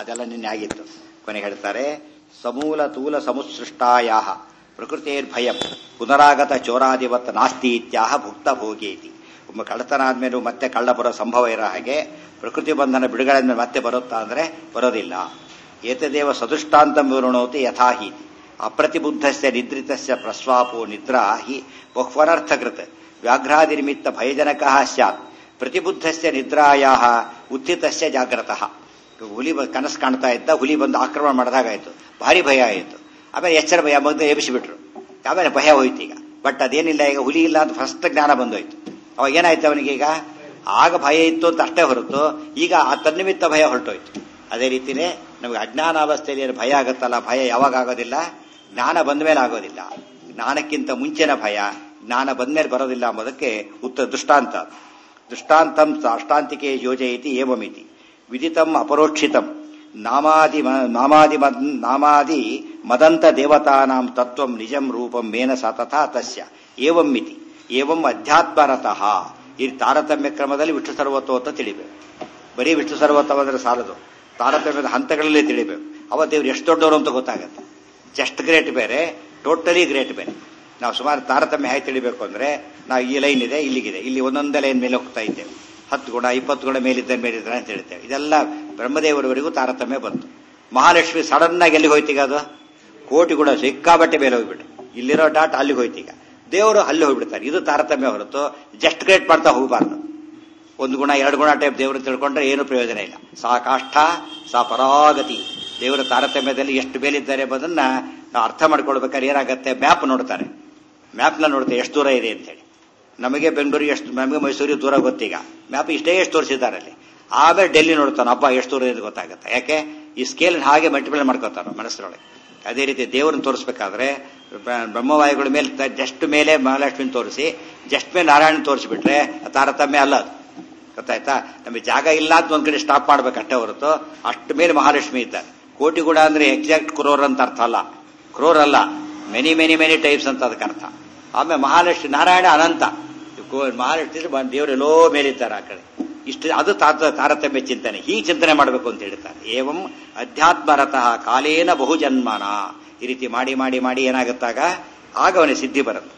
ಅದೆಲ್ಲ ನಿನ್ನೆ ಆಗಿತ್ತು ಕೊನೆ ಹೇಳ್ತಾರೆ ಸಮೂಲ ತೂಲ ಸಮುಸೃಷ್ಟಾಯ ಪ್ರಕೃತಿರ್ಭಯಂ ಪುನರಾಗತ ಚೋರಾದಿವತ್ ನಾಸ್ತಿ ಇತ್ಯಾಹ ಭುಕ್ತ ಭೋಗೇತಿ ಒಬ್ಬ ಕಳ್ಳತನ ಆದ್ಮೇಲೂ ಮತ್ತೆ ಕಳ್ಳ ಬರೋ ಸಂಭವ ಇರೋ ಹಾಗೆ ಪ್ರಕೃತಿ ಬಂಧನ ಬಿಡುಗಡೆ ಆದ್ಮೇಲೆ ಮತ್ತೆ ಬರುತ್ತಾ ಅಂದ್ರೆ ಬರೋದಿಲ್ಲ ಏತದೇವ ಸದುಷ್ಟಾಂತ ವಿವೃಣೋತಿ ಯಥಾಹಿ ಅಪ್ರತಿಬುದ್ಧಸ್ಯ ನಿದ್ರಿತಸ್ಯ ಪ್ರಸ್ವಾಪೋ ನಿದ್ರಾ ಹಿ ಬಹ್ವನರ್ಥಕೃತ್ ವ್ಯಾಘ್ರಾದಿನಿಮಿತ್ತ ಭಯಜನಕಃ ಸ್ಯಾತ್ ಪ್ರತಿಬುದ್ಧಸ್ಯ ನಿದ್ರಾಯ ಉತ್ಥಿತಸ್ಯ ಜಾಗ್ರತಃ ಹುಲಿ ಬ- ಕನಸು ಕಾಣ್ತಾ ಇದ್ದ ಹುಲಿ ಬಂದು ಆಕ್ರಮಣ ಮಾಡಿದಾಗಾಯ್ತು ಭಾರಿ ಭಯ ಆಯಿತು ಆಮೇಲೆ ಎಚ್ಚರ ಭಯ ಮಗ್ದ ಎಬ್ಬಿಸಿಬಿಟ್ರು ಆಮೇಲೆ ಭಯ ಹೋಯ್ತು ಈಗ ಬಟ್ ಅದೇನಿಲ್ಲ ಈಗ ಹುಲಿ ಇಲ್ಲ ಅಂತ ಫಸ್ಟ್ ಜ್ಞಾನ ಬಂದೋಯ್ತು ಅವಾಗ ಏನಾಯ್ತು ಅವನಿಗೆ ಈಗ ಆಗ ಭಯ ಇತ್ತು ಅಂತ ಅಷ್ಟೇ ಹೊರತು ಈಗ ಆ ತನ್ನಿಮಿತ್ತ ಭಯ ಹೊರಟೋಯ್ತು ಅದೇ ರೀತಿನೇ ನಮಗೆ ಅಜ್ಞಾನಾವಸ್ಥೆಯಲ್ಲಿ ಏನು ಭಯ ಆಗುತ್ತಲ್ಲ ಭಯ ಯಾವಾಗ ಆಗೋದಿಲ್ಲ ಜ್ಞಾನ ಬಂದ ಮೇಲೆ ಆಗೋದಿಲ್ಲ ಜ್ಞಾನಕ್ಕಿಂತ ಮುಂಚಿನ ಭಯ ಜ್ಞಾನ ಬಂದ್ಮೇಲೆ ಬರೋದಿಲ್ಲ ಎಂಬುದಕ್ಕೆ ಉತ್ತರ ದೃಷ್ಟಾಂತ ದೃಷ್ಟಾಂತಂ ಅಷ್ಟಾಂತಿಕೆ ಯೋಜಯತಿ ಏವಮಿತಿ ವಿದಿತಂ ಅಪರೋಕ್ಷಿತಂ ನಾಮಾದಿ ಮ- ನಾಮಾದಿ ಮದ್- ನಾಮಾದಿ ಮದಂತ ದೇವತಾನಾಂ ತತ್ವಂ ನಿಜಂ ರೂಪಂ ಮೇನ ಸ ತಥಾ ತಸ್ಯ ಏವಂ ಮಿತಿ ಏವಂ ಅಧ್ಯಾತ್ಮರತಃ ಈ ತಾರತಮ್ಯ ಕ್ರಮದಲ್ಲಿ ವಿಷ್ಣು ಸರ್ವತ್ವ ಅಂತ ತಿಳಿಬೇಕು ಬರೀ ವಿಷ್ಣು ಸರ್ವತ್ವವಾದ್ರೆ ಸಾಲದು ತಾರತಮ್ಯದ ಹಂತಗಳಲ್ಲಿ ತಿಳಿಬೇಕು ಅವ ದೇವ್ರು ಎಷ್ಟು ದೊಡ್ಡವರು ಅಂತ ಗೊತ್ತಾಗತ್ತೆ ಜಸ್ಟ್ ಗ್ರೇಟ್ ಬೇರೆ ಟೋಟಲಿ ಗ್ರೇಟ್ ಬೇರೆ ನಾವು ಸುಮಾರು ತಾರತಮ್ಯ ಹೇಗೆ ತಿಳಿಬೇಕು ಅಂದ್ರೆ ನಾವು ಈ ಲೈನ್ ಇದೆ ಇಲ್ಲಿಗಿದೆ ಇಲ್ಲಿ ಒಂದೊಂದೇ ಲೈನ್ ಮೇಲೆ ಹೋಗ್ತಾ ಇದ್ದೇವೆ ಹತ್ತು ಗುಣ ಇಪ್ಪತ್ತು ಗುಣ ಮೇಲಿದ್ದ ಮೇಲಿದ್ದ ಅಂತ ಹೇಳ್ತೇವೆ ಇದೆಲ್ಲ ಬ್ರಹ್ಮದೇವರವರೆಗೂ ತಾರತಮ್ಯ ಬಂತು ಮಹಾಲಕ್ಷ್ಮಿ ಸಡನ್ ಆಗಿ ಎಲ್ಲಿಗೆ ಹೋಯ್ತೀಗ ಅದು ಕೋಟಿ ಗುಣ ಸಿಕ್ಕಾಬಟ್ಟೆ ಮೇಲೆ ಹೋಗ್ಬಿಟ್ಟು ಇಲ್ಲಿರೋ ಡಾಟ್ ಅಲ್ಲಿಗೆ ಹೋಯ್ತೀಗ ದೇವರು ಅಲ್ಲಿ ಹೋಗ್ಬಿಡ್ತಾರೆ ಇದು ತಾರತಮ್ಯ ಹೊರತು ಜಸ್ಟ್ ಗ್ರೇಟ್ ಮಾಡ್ತಾ ಹೋಗಬಾರ್ದು ಒಂದು ಗುಣ ಎರಡು ಗುಣ ಟೈಪ್ ದೇವರು ತಿಳ್ಕೊಂಡ್ರೆ ಏನು ಪ್ರಯೋಜನ ಇಲ್ಲ ಸಾ ಕಾಷ್ಠ ಸಾ ಪರಾಗತಿ ದೇವರ ತಾರತಮ್ಯದಲ್ಲಿ ಎಷ್ಟು ಮೇಲಿದ್ದಾರೆ ಎಂಬುದನ್ನ ನಾವು ಅರ್ಥ ಮಾಡ್ಕೊಳ್ಬೇಕಾದ್ರೆ ಏನಾಗತ್ತೆ ಮ್ಯಾಪ್ ನೋಡ್ತಾರೆ ಮ್ಯಾಪ್ನ ನೋಡ್ತಾರೆ ಎಷ್ಟು ದೂರ ಇದೆ ಅಂತೇಳಿ ನಮಗೆ ಬೆಂಗಳೂರಿಗೆ ಎಷ್ಟು ನಮಗೆ ಮೈಸೂರಿಗೆ ದೂರ ಗೊತ್ತೀಗ ಮ್ಯಾಪ್ ಇಷ್ಟೇ ಎಷ್ಟು ತೋರಿಸಿದ್ದಾರೆ ಅಲ್ಲಿ ಆಮೇಲೆ ಡೆಲ್ಲಿ ನೋಡ್ತಾನೆ ಹಬ್ಬ ಎಷ್ಟು ದೂರ ಇದೆ ಗೊತ್ತಾಗುತ್ತೆ ಯಾಕೆ ಈ ಸ್ಕೇಲ್ ಹಾಗೆ ಮಲ್ಟಿಪ್ಲೈ ಮಾಡ್ಕೋತಾರ ಮನಸ್ಸಿನೊಳಗೆ ಅದೇ ರೀತಿ ದೇವರನ್ನ ತೋರಿಸ್ಬೇಕಾದ್ರೆ ಬ್ರ- ಬ್ರಹ್ಮವಾಯುಗಳ ಮೇಲೆ ಜಸ್ಟ್ ಮೇಲೆ ಮಹಾಲಕ್ಷ್ಮಿ ತೋರಿಸಿ ಜಸ್ಟ್ ಮೇಲೆ ನಾರಾಯಣ ತೋರಿಸ್ಬಿಟ್ರೆ ತಾರತಮ್ಯ ಅಲ್ಲ ಅದು ಗೊತ್ತಾಯ್ತಾ ನಮಗೆ ಜಾಗ ಇಲ್ಲ ಅಂತ ಒಂದ್ ಕಡೆ ಸ್ಟಾಪ್ ಮಾಡ್ಬೇಕಷ್ಟೇ ಹೊರತು ಅಷ್ಟು ಮೇಲೆ ಮಹಾಲಕ್ಷ್ಮಿ ಇದ್ದಾರೆ ಕೋಟಿ ಗುಣ ಅಂದ್ರೆ ಎಕ್ಸಾಕ್ಟ್ ಕ್ರೋರ್ ಅಂತ ಅರ್ಥ ಅಲ್ಲ ಕ್ರೋರ್ ಅಲ್ಲ ಮೆನಿ ಮೆನಿ ಮೆನಿ ಟೈಪ್ಸ್ ಅಂತ ಅದಕ್ಕೆ ಅರ್ಥ ಆಮೇಲೆ ಮಹಾಲಕ್ಷ್ಮಿ ನಾರಾಯಣ ಅನಂತ ಕೋ- ಮಹಾಲಕ್ಷ್ಮಿ ದೇವರು ಎಲ್ಲೋ ಮೇಲಿದ್ದಾರೆ ಆ ಕಡೆ ಇಷ್ಟು ಅದು ತಾತ ತಾರತಮ್ಯ ಚಿಂತನೆ ಹೀಗೆ ಚಿಂತನೆ ಮಾಡಬೇಕು ಅಂತ ಹೇಳ್ತಾರೆ ಏವಂ ಅಧ್ಯಾತ್ಮರತಃ ಕಾಲೇನ ಬಹುಜನ್ಮನ ಈ ರೀತಿ ಮಾಡಿ ಮಾಡಿ ಮಾಡಿ ಏನಾಗುತ್ತಾಗ ಆಗ ಅವನಿಗೆ ಸಿದ್ಧಿ ಬರುತ್ತೆ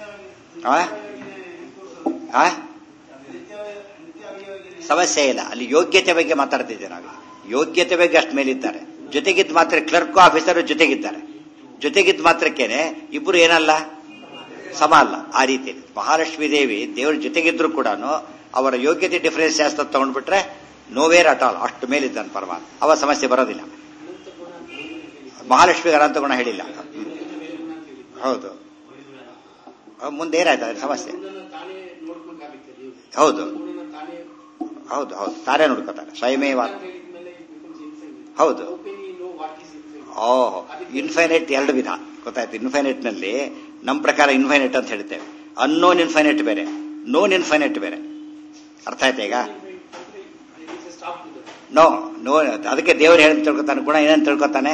ಆ? ಆ? ಸಮಸ್ಯೆ ಇಲ್ಲ ಅಲ್ಲಿ ಯೋಗ್ಯತೆ ಬಗ್ಗೆ ಮಾತಾಡ್ತಿದ್ದೇವೆ ನಾವು ಯೋಗ್ಯತೆ ಬಗ್ಗೆ ಅಷ್ಟು ಮೇಲಿದ್ದಾರೆ ಜೊತೆಗಿದ್ದು ಮಾತ್ರ ಕ್ಲರ್ಕ್ ಆಫೀಸರ್ ಜೊತೆಗಿದ್ದಾರೆ ಜೊತೆಗಿದ್ದು ಮಾತ್ರಕ್ಕೇನೆ ಇಬ್ಬರು ಏನಲ್ಲ ಸಮ ಅಲ್ಲ ಆ ರೀತಿ ಮಹಾಲಕ್ಷ್ಮೀ ದೇವಿ ದೇವರ ಜೊತೆಗಿದ್ರು ಕೂಡ ಅವರ ಯೋಗ್ಯತೆ ಡಿಫರೆನ್ಸ್ ಜಾಸ್ತಿ ತಗೊಂಡ್ಬಿಟ್ರೆ ನೋವೇರ್ ಅಟ್ ಆಲ್ ಅಷ್ಟು ಮೇಲಿದ್ದಾನೆ ಪರಮಾತ್ಮ ಅವ ಸಮಸ್ಯೆ ಬರೋದಿಲ್ಲ ಮಹಾಲಕ್ಷ್ಮಿಗೆ ಅನಂತ ಗುಣ ಹೇಳಿಲ್ಲ ಹೌದು ಅಹ್, ಮುಂದೆ ಏನಾಯ್ತು ಅದ್ರ ಸಮಸ್ಯೆ ಹೌದು ಹೌದು ಹೌದು ತಾರೇ ನೋಡ್ಕೋತಾರೆ ಸ್ವಯಮೇವ ಹೌದು ಓಹ್ ಇನ್ಫೈನೈಟ್ ಎರಡು ವಿಧ ಗೊತ್ತಾಯ್ತು ಇನ್ಫೈನೈಟ್ ನಲ್ಲಿ ನಮ್ಮ ಪ್ರಕಾರ ಇನ್ಫೈನೈಟ್ ಅಂತ ಹೇಳ್ತೇವೆ ಅನ್ನೋನ್ ಇನ್ಫೈನೈಟ್ ಬೇರೆ ನೋನ್ ಇನ್ಫೈನೈಟ್ ಬೇರೆ ಅರ್ಥ ಆಯ್ತಾ ಈಗ ನೋ ನೋ ಅದಕ್ಕೆ ದೇವರು ಹೇಳಿ ತಿಳ್ಕೊತಾನೆ ಗುಣ ಏನಂತ ತಿಳ್ಕೊತಾನೆ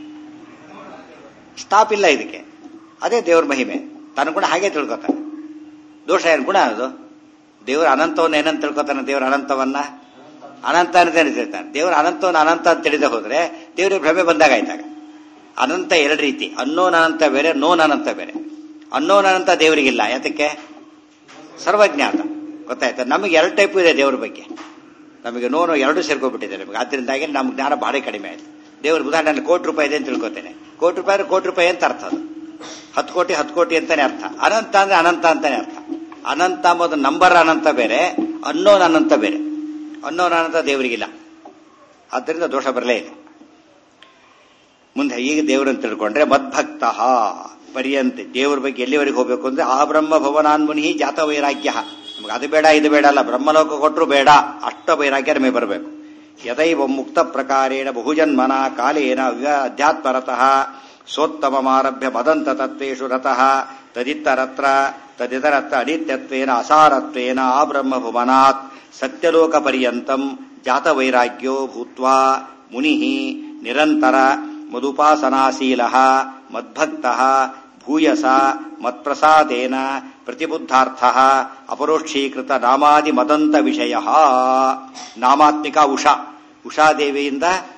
ಸ್ಟಾಪ್ ಇಲ್ಲ ಇದಕ್ಕೆ ಅದೇ ದೇವ್ರ ಮಹಿಮೆ ತನ್ನ ಗುಣ ಹಾಗೆ ತಿಳ್ಕೊತಾನೆ ದೋಷ ಏನು ಗುಣ ಅದು ದೇವರು ಅನಂತವನ್ನ ಏನಂತ ತಿಳ್ಕೊತಾನೆ ದೇವರ ಅನಂತವನ್ನ ಅನಂತ ಅಂತ ತಿಳಿತಾನೆ ದೇವರ ಅನಂತವನ್ನ ಅನಂತ ಅಂತ ತಿಳಿದೇ ಹೋದ್ರೆ ದೇವರಿಗೆ ಭ್ರಮೆ ಬಂದಾಗ ಆಯ್ತಾಗ ಅನಂತ ಎರಡು ರೀತಿ ಅನ್ನೋನ್ ಅನಂತ ಬೇರೆ ನೋನ್ ಅನಂತ ಬೇರೆ ಅನ್ನೋನ್ ಅನಂತ ದೇವರಿಗಿಲ್ಲ ಯಾತಕ್ಕೆ ಸರ್ವಜ್ಞಾತ ಗೊತ್ತಾಯ್ತಾ ನಮಗೆ ಎರಡು ಟೈಪ್ ಇದೆ ದೇವರ ಬಗ್ಗೆ ನಮಗೆ ನೋನು ಎರಡು ಸೇರ್ಕೊಂಡ್ಬಿಟ್ಟಿದೆ ನಮಗೆ ಆದ್ರಿಂದಾಗಿ ನಮ್ಮ ಜ್ಞಾನ ಭಾಳ ಕಡಿಮೆ ಆಯ್ತು ದೇವ್ರ ಉದಾಹರಣೆ ಕೋಟಿ ರೂಪಾಯಿ ಇದೆ ಅಂತ ತಿಳ್ಕೊತೇನೆ ಕೋಟಿ ರೂಪಾಯಿ ಅಂದ್ರೆ ಕೋಟಿ ರೂಪಾಯಿ ಅಂತ ಅರ್ಥ ಅದು ಹತ್ತು ಕೋಟಿ ಹತ್ತು ಕೋಟಿ ಅಂತಾನೆ ಅರ್ಥ ಅನಂತ ಅಂದ್ರೆ ಅನಂತ ಅಂತಾನೆ ಅರ್ಥ ಅನಂತ ಅಂಬೋದು ನಂಬರ್ ಅನಂತ ಬೇರೆ ಅನ್ನೋನ್ ಅನಂತ ಬೇರೆ ಅನ್ನೋನ್ ಅನಂತ ದೇವರಿಗಿಲ್ಲ ಆದ್ದರಿಂದ ದೋಷ ಬರಲೇ ಇಲ್ಲ ಮುಂದೆ ಈಗ ದೇವರನ್ನು ತಿಳ್ಕೊಂಡ್ರೆ ಮದ್ಭಕ್ತ ಪರ್ಯಂತೆ ದೇವರ ಬಗ್ಗೆ ಎಲ್ಲಿವರೆಗೆ ಹೋಗ್ಬೇಕು ಅಂದ್ರೆ ಆ ಬ್ರಹ್ಮ ಭವನಾನ್ಮುನಿ ಜಾತ ವೈರಾಗ್ಯ ನಮ್ಗೆ ಅದು ಬೇಡ ಇದು ಬೇಡ ಅಲ್ಲ ಬ್ರಹ್ಮಲೋಕ ಕೊಟ್ಟರು ಬೇಡ ಅಷ್ಟ ವೈರಾಗ್ಯ ನಮಗೆ ಬರಬೇಕು ಯದೈವ ಮುಕ್ತ ಪ್ರಕಾರೇಣ ಬಹುಜನ್ಮನ ಕಾಲೇನ ಅವ್ಯ- ಅಧ್ಯಾತ್ಮರತಃ ಸೋತ್ತಮಮಾರಭ್ಯ ಮದಂತ ತತ್ವೇಷು ರತಃ ತದಿತ್ತರತ್ರ ತದಿತರತ್ರ ಅನಿತ್ಯತ್ವೇನ ಅಸಾರತ್ವೇನ ಆ ಬ್ರಹ್ಮ ಭುವನಾತ್ ಸತ್ಯಲೋಕ ಪರ್ಯಂತಂ ಜಾತ ವೈರಾಗ್ಯೋ ಭೂತ್ವಾ ಮುನಿ ನಿರಂತರ ಮದುಪಾಸನಾಶೀಲ ಮದ್ಭಕ್ತ ಭೂಯಸ ಮತ್ಪ್ರಸಾದೇನ ಪ್ರತಿಬುದ್ಧಾರ್ಥ ಅಪರೋಕ್ಷೀಕೃತ ನಾಮಾದಿ ಮದಂತ ವಿಷಯ ನಾಮಾತ್ಮಿಕ ಉಷಾ ಉಷಾದೇವಿಯಿಂದ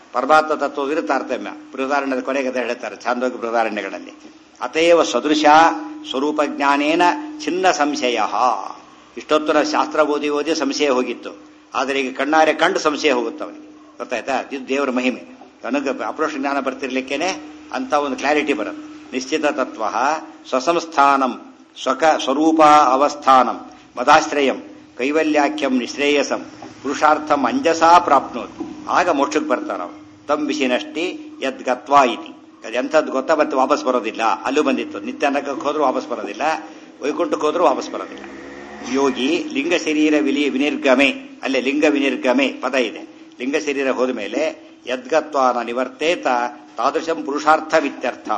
ಪರಮಾತ್ಮ ತತ್ವವಿರು ತಾರತಮ್ಯ ಬೃಹದಾರಣ್ಯದ ಕೊನೆಗೆ ಅಂತ ಹೇಳ್ತಾರೆ ಛಾಂದೋಗಿ ಬೃಹದಾರಣ್ಯಗಳಲ್ಲಿ ಅತೇವ ಸದೃಶ ಸ್ವರೂಪ ಜ್ಞಾನೇನ ಚಿನ್ನ ಸಂಶಯ ಇಷ್ಟೊತ್ತು ನಾವು ಶಾಸ್ತ್ರ ಓದಿ ಓದಿ ಸಂಶಯ ಹೋಗಿತ್ತು ಆದರೆ ಈಗ ಕಣ್ಣಾರೆ ಕಂಡು ಸಂಶಯ ಹೋಗುತ್ತೆ ಅವನಿಗೆ ಗೊತ್ತಾಯ್ತಾ ಇದು ದೇವರ ಮಹಿಮೆ ನನಗೆ ಅಪ್ರೋಷ ಜ್ಞಾನ ಬರ್ತಿರ್ಲಿಕ್ಕೇನೆ ಅಂತ ಒಂದು ಕ್ಲಾರಿಟಿ ಬರುತ್ತೆ ನಿಶ್ಚಿತ ತತ್ವ ಸ್ವಸಂಸ್ಥಾನಂ ಸ್ವಕ ಸ್ವರೂಪ ಅವಸ್ಥಾನಂ ಮದಾಶ್ರಯಂ ಕೈವಲ್ಯಾಖ್ಯಂ ನಿಶ್ರೇಯಸಂ ಪುರುಷಾರ್ಥಂ ಅಂಜಸಾ ಪ್ರಾಪ್ನೋತಿ ಆಗ ಮೋಕ್ಷಕ್ಕೆ ಬರ್ತಾರ ನಾವು ತಂಬಿಸಿನಷ್ಟಿ ಯದ್ ಗತ್ವಾ ಇತಿ ಅದು ಎಂಥದ್ದು ಗೊತ್ತಾ ಮತ್ತೆ ವಾಪಸ್ ಬರೋದಿಲ್ಲ ಅಲ್ಲೂ ಬಂದಿತ್ತು ನಿತ್ಯಾನಕಕ್ಕೆ ಹೋದ್ರೂ ವಾಪಸ್ ಬರೋದಿಲ್ಲ ವೈಕುಂಠಕ್ಕೆ ಹೋದ್ರೂ ವಾಪಸ್ ಬರೋದಿಲ್ಲ ಯೋಗಿ ಲಿಂಗ ಶರೀರ ವಿಲಿ ವಿನಿರ್ಗಮೆ ಅಲ್ಲೇ ಲಿಂಗ ವಿನಿರ್ಗಮೆ ಪದ ಇದೆ ಲಿಂಗ ಶರೀರ ಹೋದ ಮೇಲೆ ಯದ್ಗತ್ವಾನ ನಿವರ್ತೇತ ತಾದೃಶಂ ಪುರುಷಾರ್ಥವಿತ್ಯರ್ಥ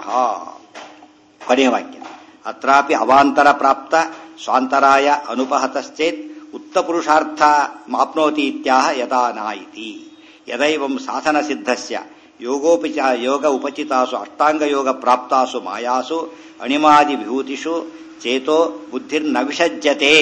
ಕೊನೆಯ ವಾಕ್ಯ ಅತ್ರಾಪಿ ಅವಾಂತರ ಪ್ರಾಪ್ತ ಸ್ವಾಂತರಾಯ ಅನುಪಹತಶ್ಚೇತ್ ಉತ್ತ ಪುರುಷಾರ್ಥ ಮಾಪ್ನೋತಿ ಇತ್ಯಾಹ ಯದಾ ನಾಯಿತಿ ಯದೈವಂ ಸಾಧನ ಸಿದ್ಧಸ್ಯ ಯೋಗೋಪಿಚ ಯೋಗ ಉಪಚಿತಾಸು ಅಷ್ಟಾಂಗ ಯೋಗ ಪ್ರಾಪ್ತಾಸು ಮಾಯಾಸು ಅಣಿಮಾದಿ ವಿಭೂತಿಷು ಚೇತೋ ಬುದ್ಧಿರ್ನ ವಿಸಜ್ಜತೆ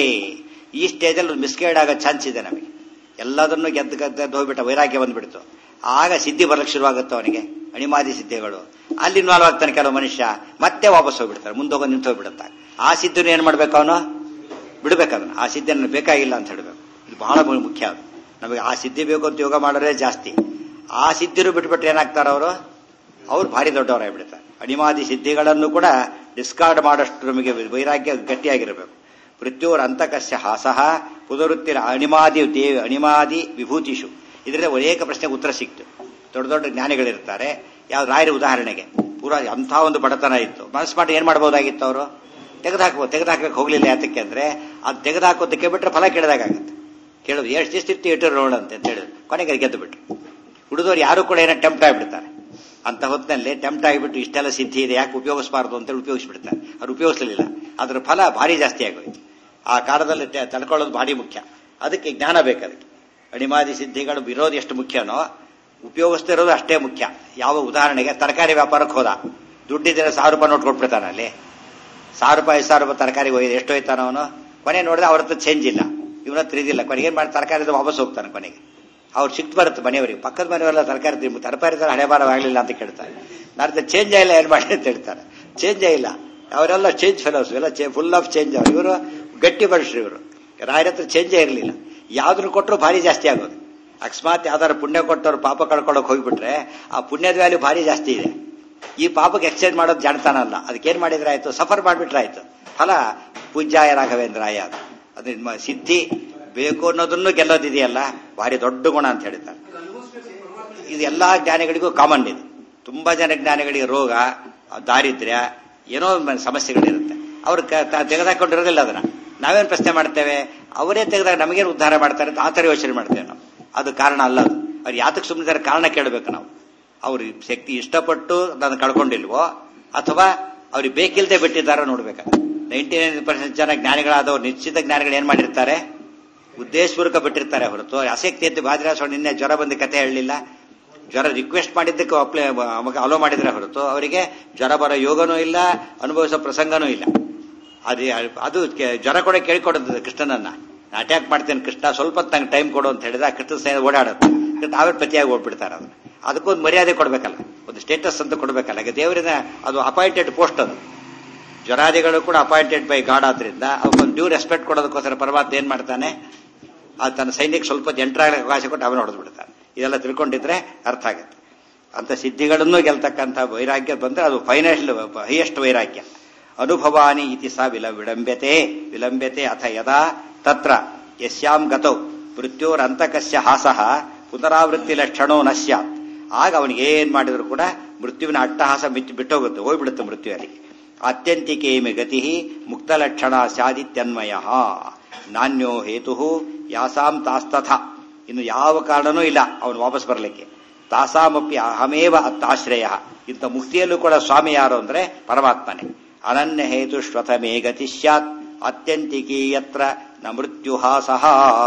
ಈ ಸ್ಟೇಜಲ್ಲಿ ಮಿಸ್ಗೈಡ್ ಆಗೋ ಚಾನ್ಸ್ ಇದೆ ನಮಗೆ ಎಲ್ಲದನ್ನು ಗೆದ್ದು ಗೆದ್ದು ಹೋಗ್ಬಿಟ್ಟ ವೈರಾಗ್ಯ ಬಂದ್ಬಿಡ್ತು ಆಗ ಸಿದ್ಧಿ ಬರಲಿಕ್ಕೆ ಶುರುವಾಗುತ್ತೆ ಅವನಿಗೆ ಅಣಿಮಾದಿ ಸಿದ್ಧಿಗಳು ಅಲ್ಲಿ ಇನ್ವಾಲ್ವ್ ಆಗ್ತಾನೆ ಕೆಲವು ಮನುಷ್ಯ ಮತ್ತೆ ವಾಪಸ್ ಹೋಗ್ಬಿಡ್ತಾರೆ ಮುಂದೋಗ ನಿಂತು ಹೋಗ್ಬಿಡುತ್ತೆ ಆ ಸಿದ್ಧಿನ ಏನ್ ಮಾಡ್ಬೇಕು ಅವನು ಬಿಡ್ಬೇಕು ಅದನ್ನ ಆ ಸಿದ್ಧಿ ನನಗೆ ಬೇಕಾಗಿಲ್ಲ ಅಂತ ಹೇಳಬೇಕು ಇದು ಬಹಳ ಮುಖ್ಯ ಅದು ನಮಗೆ ಆ ಸಿದ್ಧಿ ಬೇಕು ಅಂತ ಯೋಗ ಮಾಡೋದೇ ಜಾಸ್ತಿ ಆ ಸಿದ್ಧಿರು ಬಿಟ್ಬಿಟ್ರೆ ಏನಾಗ್ತಾರ ಅವರು ಅವ್ರು ಭಾರಿ ದೊಡ್ಡವರಾಗ್ಬಿಡ್ತಾರೆ ಅಣಿಮಾದಿ ಸಿದ್ಧಿಗಳನ್ನು ಕೂಡ ಡಿಸ್ಕಾರ್ಡ್ ಮಾಡೋಷ್ಟು ನಮಗೆ ವೈರಾಗ್ಯ ಗಟ್ಟಿಯಾಗಿರಬೇಕು ಮೃತ್ಯುರ ಅಂತಕಸ್ಯ ಹಾಸಃ ಪುನರುತ್ತಿರ ಅಣಿಮಾದಿ ದೇವಿ ಅಣಿಮಾದಿ ವಿಭೂತಿಷು ಇದರಿಂದ ಅನೇಕ ಪ್ರಶ್ನೆಗೆ ಉತ್ತರ ಸಿಕ್ತು ದೊಡ್ಡ ದೊಡ್ಡ ಜ್ಞಾನಿಗಳಿರ್ತಾರೆ ಯಾವ ರಾಯರ ಉದಾಹರಣೆಗೆ ಪೂರಾ ಅಂಥ ಒಂದು ಬಡತನ ಇತ್ತು ಮನಸ್ಸು ಮಾಡಿ ಏನ್ ಮಾಡಬಹುದಾಗಿತ್ತು ಅವರು ತೆಗೆದುಹಾಕ್ಬೋದು ತೆಗೆದುಹಾಕಕ್ಕೆ ಹೋಗ್ಲಿಲ್ಲ ಯಾತಕ್ಕೆ ಅಂದ್ರೆ ಅದು ತೆಗೆದುಹಾಕೋದಕ್ಕೆ ಬಿಟ್ರೆ ಫಲ ಕೇಳಿದಾಗುತ್ತೆ ಕೇಳೋದು ಎಷ್ಟು ಎಷ್ಟಿತ್ತು ಇಟ್ಟು ನೋಡಂತೆ ಅಂತ ಹೇಳಿದ್ರು ಕೊನೆಗೆ ಗೆದ್ದು ಬಿಟ್ರು ಹುಡುಗರು ಯಾರು ಕೂಡ ಏನೋ ಟೆಂಪ್ಟ್ ಆಗಿಬಿಡ್ತಾರೆ ಅಂತ ಹೊತ್ತಿನಲ್ಲಿ ಟೆಂಪ್ಟ್ ಆಗಿಬಿಟ್ಟು ಇಷ್ಟೆಲ್ಲ ಸಿದ್ಧಿ ಇದೆ ಯಾಕೆ ಉಪಯೋಗಿಸಬಾರ್ದು ಅಂತೇಳಿ ಉಪಯೋಗಿಸ್ಬಿಡ್ತಾರೆ ಅವ್ರು ಉಪಯೋಗಿಸಲಿಲ್ಲ ಅದ್ರ ಫಲ ಭಾರಿ ಜಾಸ್ತಿ ಆಗೋಯ್ತು ಆ ಕಾಲದಲ್ಲಿ ತಡ್ಕೊಳ್ಳೋದು ಭಾರಿ ಮುಖ್ಯ ಅದಕ್ಕೆ ಜ್ಞಾನ ಬೇಕು ಅದಕ್ಕೆ ಅಣಿಮಾದಿ ಸಿದ್ಧಿಗಳು ಇರೋದು ಎಷ್ಟು ಮುಖ್ಯನೋ ಉಪಯೋಗಿಸ್ತಾ ಇರೋದು ಅಷ್ಟೇ ಮುಖ್ಯ ಯಾವ ಉದಾಹರಣೆಗೆ ತರಕಾರಿ ವ್ಯಾಪಾರಕ್ಕೆ ಹೋದ ದುಡ್ಡಿದ್ರೆ ಸಾವಿರ ರೂಪಾಯಿ ನೋಟ್ ಕೊಟ್ಬಿಡ್ತಾನೆ ಅಲ್ಲಿ ಸಾವಿರ ರೂಪಾಯಿ ಸಾವಿರ ರೂಪಾಯಿ ತರಕಾರಿಗೆ ಹೋಗಿದೆ ಎಷ್ಟು ಹೋಯ್ತಾನ ಅವನು ಕೊನೆ ನೋಡಿದ್ರೆ ಅವ್ರ ಹತ್ರ ಚೇಂಜ್ ಇಲ್ಲ ಇವನ ಹತ್ರ ಇದಿಲ್ಲ ಕೊನೆಗೆ ಏನ್ ಮಾಡಿ ತರಕಾರಿ ವಾಪಸ್ ಹೋಗ್ತಾನೆ ಕೊನೆಗೆ ಅವ್ರು ಸಿಟ್ಟು ಬರುತ್ತೆ ಮನೆಯವರಿಗೆ ಪಕ್ಕದ ಮನೆಯವರೆಲ್ಲ ತರಕಾರಿ ತಿಂಬ ತರಕಾರಿ ತರ ಹಣೆ ಬಾರ ಆಗಲಿಲ್ಲ ಅಂತ ಕೇಳ್ತಾರೆ ನಾನು ಚೇಂಜ್ ಆಗಿಲ್ಲ ಏನ್ ಮಾಡಿ ಅಂತ ಹೇಳ್ತಾರೆ ಚೇಂಜ್ ಆಗಿಲ್ಲ ಅವರೆಲ್ಲ ಚೇಂಜ್ ಫೆಲೋಸ್ ಎಲ್ಲ ಫುಲ್ ಆಫ್ ಚೇಂಜ್ ಅವರು ಇವರು ಗಟ್ಟಿ ಮನುಷ್ಯರು ಇವರು ರಾಯರ ಹತ್ರ ಚೇಂಜೇ ಇರಲಿಲ್ಲ ಯಾವ್ದನ್ನು ಕೊಟ್ಟರು ಭಾರಿ ಜಾಸ್ತಿ ಆಗೋದು ಅಕಸ್ಮಾತ್ ಯಾವ್ದಾರು ಪುಣ್ಯ ಕೊಟ್ಟವ್ರು ಪಾಪ ಕಳ್ಕೊಳಕ್ ಹೋಗ್ಬಿಟ್ರೆ ಆ ಪುಣ್ಯದ ವ್ಯಾಲ್ಯೂ ಭಾರಿ ಜಾಸ್ತಿ ಇದೆ ಈ ಪಾಪಕ್ಕೆ ಎಕ್ಸ್ಚೇಂಜ್ ಮಾಡೋದು ಜಾಣತಾನಲ್ಲ ಅದಕ್ಕೇನ್ ಮಾಡಿದ್ರೆ ಆಯ್ತು ಸಫರ್ ಮಾಡಿಬಿಟ್ರೆ ಆಯ್ತು ಫಲ ಪೂಜ್ಯಾಯ ರಾಘವೇಂದ್ರಾಯ ಅದು ಅದ್ರ ಸಿದ್ಧಿ ಬೇಕು ಅನ್ನೋದನ್ನು ಗೆಲ್ಲೋದಿದೆಯಲ್ಲ ಭಾರಿ ದೊಡ್ಡ ಗುಣ ಅಂತ ಹೇಳ್ತಾರೆ ಇದು ಎಲ್ಲಾ ಜ್ಞಾನಿಗಳಿಗೂ ಕಾಮನ್ ಇದೆ ತುಂಬಾ ಜನ ಜ್ಞಾನಿಗಳಿಗೆ ರೋಗ ದಾರಿದ್ರ್ಯ ಏನೋ ಸಮಸ್ಯೆಗಳಿರುತ್ತೆ ಅವ್ರು ತೆಗೆದಾಕೊಂಡಿರೋದಿಲ್ಲ ಅದನ್ನ ನಾವೇನ್ ಪ್ರಶ್ನೆ ಮಾಡ್ತೇವೆ ಅವರೇ ತೆಗೆದಾಗ ನಮಗೇನು ಉದ್ಧಾರ ಮಾಡ್ತಾರೆ ಅಂತ ಆ ಥರ ಯೋಚನೆ ಮಾಡ್ತೇವೆ ನಾವು ಅದು ಕಾರಣ ಅಲ್ಲ ಅದು ಅವ್ರು ಯಾತಕ್ಕೆ ಸುಮ್ಮನೆ ಕಾರಣ ಕೇಳಬೇಕು ನಾವು ಅವ್ರು ಶಕ್ತಿ ಇಷ್ಟಪಟ್ಟು ಅದನ್ನು ಕಳ್ಕೊಂಡಿಲ್ವೋ ಅಥವಾ ಅವ್ರಿಗೆ ಬೇಕಿಲ್ಲದೆ ಬಿಟ್ಟಿದ್ದಾರೋ ನೋಡ್ಬೇಕಾದ್ರೆ ನೈಂಟಿ ನೈನ್ ಪರ್ಸೆಂಟ್ ಜನ ಜ್ಞಾನಿಗಳಾದವ್ರು ನಿಶ್ಚಿತ ಜ್ಞಾನಿಗಳು ಏನ್ ಮಾಡಿರ್ತಾರೆ ಉದ್ದೇಶಪೂರ್ವಕ ಬಿಟ್ಟಿರ್ತಾರೆ ಹೊರತು ಆಸಕ್ತಿ ಎದ್ದು ಬಾದ್ರಾಸ ನಿನ್ನೆ ಜ್ವರ ಬಂದ ಕತೆ ಹೇಳಲಿಲ್ಲ ಜ್ವರ ರಿಕ್ವೆಸ್ಟ್ ಮಾಡಿದ್ದಕ್ಕೆ ಅಪ್ಲೈ ಅಲೋ ಮಾಡಿದ್ರೆ ಹೊರತು ಅವರಿಗೆ ಜ್ವರ ಬರೋ ಯೋಗನೂ ಇಲ್ಲ ಅನುಭವಿಸೋ ಪ್ರಸಂಗನೂ ಇಲ್ಲ ಅದು ಅದು ಜ್ವರ ಕೂಡ ಕೇಳಿಕೊಡುತ್ತದೆ ಕೃಷ್ಣನನ್ನ ಅಟ್ಯಾಕ್ ಮಾಡ್ತೇನೆ ಕೃಷ್ಣ ಸ್ವಲ್ಪ ನಂಗೆ ಟೈಮ್ ಕೊಡು ಅಂತ ಹೇಳಿದ ಕೃಷ್ಣ ಸೈನ್ ಓಡಾಡುತ್ತೆ ತಾವೇ ಪ್ರತಿಯಾಗಿ ಓಡ್ಬಿಡ್ತಾರೆ ಅದನ್ನ ಅದಕ್ಕೊಂದು ಮರ್ಯಾದೆ ಕೊಡ್ಬೇಕಲ್ಲ ಒಂದು ಸ್ಟೇಟಸ್ ಅಂತ ಕೊಡ್ಬೇಕಲ್ಲ ಈಗ ದೇವರಿಂದ ಅದು ಅಪಾಯಿಂಟೆಡ್ ಪೋಸ್ಟ್ ಅದು ಜ್ವರಾದಿಗಳು ಕೂಡ ಅಪಾಯಿಂಟೆಡ್ ಬೈ ಗಾಡ್ ಆದ್ರಿಂದ ಅವಕ್ಕೊಂದು ಡ್ಯೂ ರೆಸ್ಪೆಕ್ಟ್ ಕೊಡೋದಕ್ಕೋಸ್ಕರ ಪರಮಾತ್ಮ ಏನ್ ಮಾಡ್ತಾನೆ ಅದು ತನ್ನ ಸೈನ್ಯಕ್ಕೆ ಸ್ವಲ್ಪ ಎಂಟ್ರಾಗಲಿಕ್ಕೆ ಅವಕಾಶ ಕೊಟ್ಟು ಅವನು ಹೊಡೆದು ಬಿಡ್ತಾನೆ ಇದೆಲ್ಲ ತಿಳ್ಕೊಂಡಿದ್ರೆ ಅರ್ಥ ಆಗುತ್ತೆ ಅಂತ ಸಿದ್ಧಿಗಳನ್ನು ಗೆಲ್ತಕ್ಕಂಥ ವೈರಾಗ್ಯ ಬಂದ್ರೆ ಅದು ಫೈನಲ್ ಹೈಯೆಸ್ಟ್ ವೈರಾಗ್ಯ ಅನುಭವಾನಿ ಇತಿ ಸಾ ವಿಲ ವಿಳಂಬ್ಯತೆ ವಿಳಂಬ್ಯತೆ ಅಥ ಯದಾ ತತ್ರ ಯಸ್ಯಾಂ ಗತೌ ಮೃತ್ಯೋರಂತಕಸ್ಯ ಹಾಸಃ ಪುನರಾವೃತ್ತಿ ಲಕ್ಷಣೋ ನ ಸ್ಯಾತ್ ಆಗ ಅವನಿಗೆ ಏನ್ ಮಾಡಿದ್ರು ಕೂಡ ಮೃತ್ಯುವಿನ ಅಟ್ಟಹಾಸ ಬಿಟ್ಟು ಬಿಟ್ಟೋಗುತ್ತೆ ಹೋಗ್ಬಿಡುತ್ತೆ ಮೃತ್ಯು ಅಲ್ಲಿಗೆ ಆತ್ಯಂತಿಕೇಮಿ ಗತಿ ಮುಕ್ತ ಲಕ್ಷಣ ಸ್ಯಾದಿತ್ಯನ್ಮಯ ನಾಣ್ಯೋ ಹೇತು ಯಾಸಾಂ ತಾಸ್ತಥ ಇನ್ನು ಯಾವ ಕಾರಣನೂ ಇಲ್ಲ ಅವನು ವಾಪಸ್ ಬರಲಿಕ್ಕೆ ತಾಸಾಮಪಿ ಅಹಮೇವ ಅತ್ತಾಶ್ರಯ ಇಂಥ ಮುಕ್ತಿಯಲ್ಲೂ ಕೂಡ ಸ್ವಾಮಿ ಯಾರು ಅಂದ್ರೆ ಪರಮಾತ್ಮನೇ ಅನನ್ಯ ಹೇತು ಶ್ವತಮೇ ಗತಿ ಸ್ಯಾತ್ ಅತ್ಯಂತಿಕೀಯತ್ರ ನ ಮೃತ್ಯುಹಾಸಃ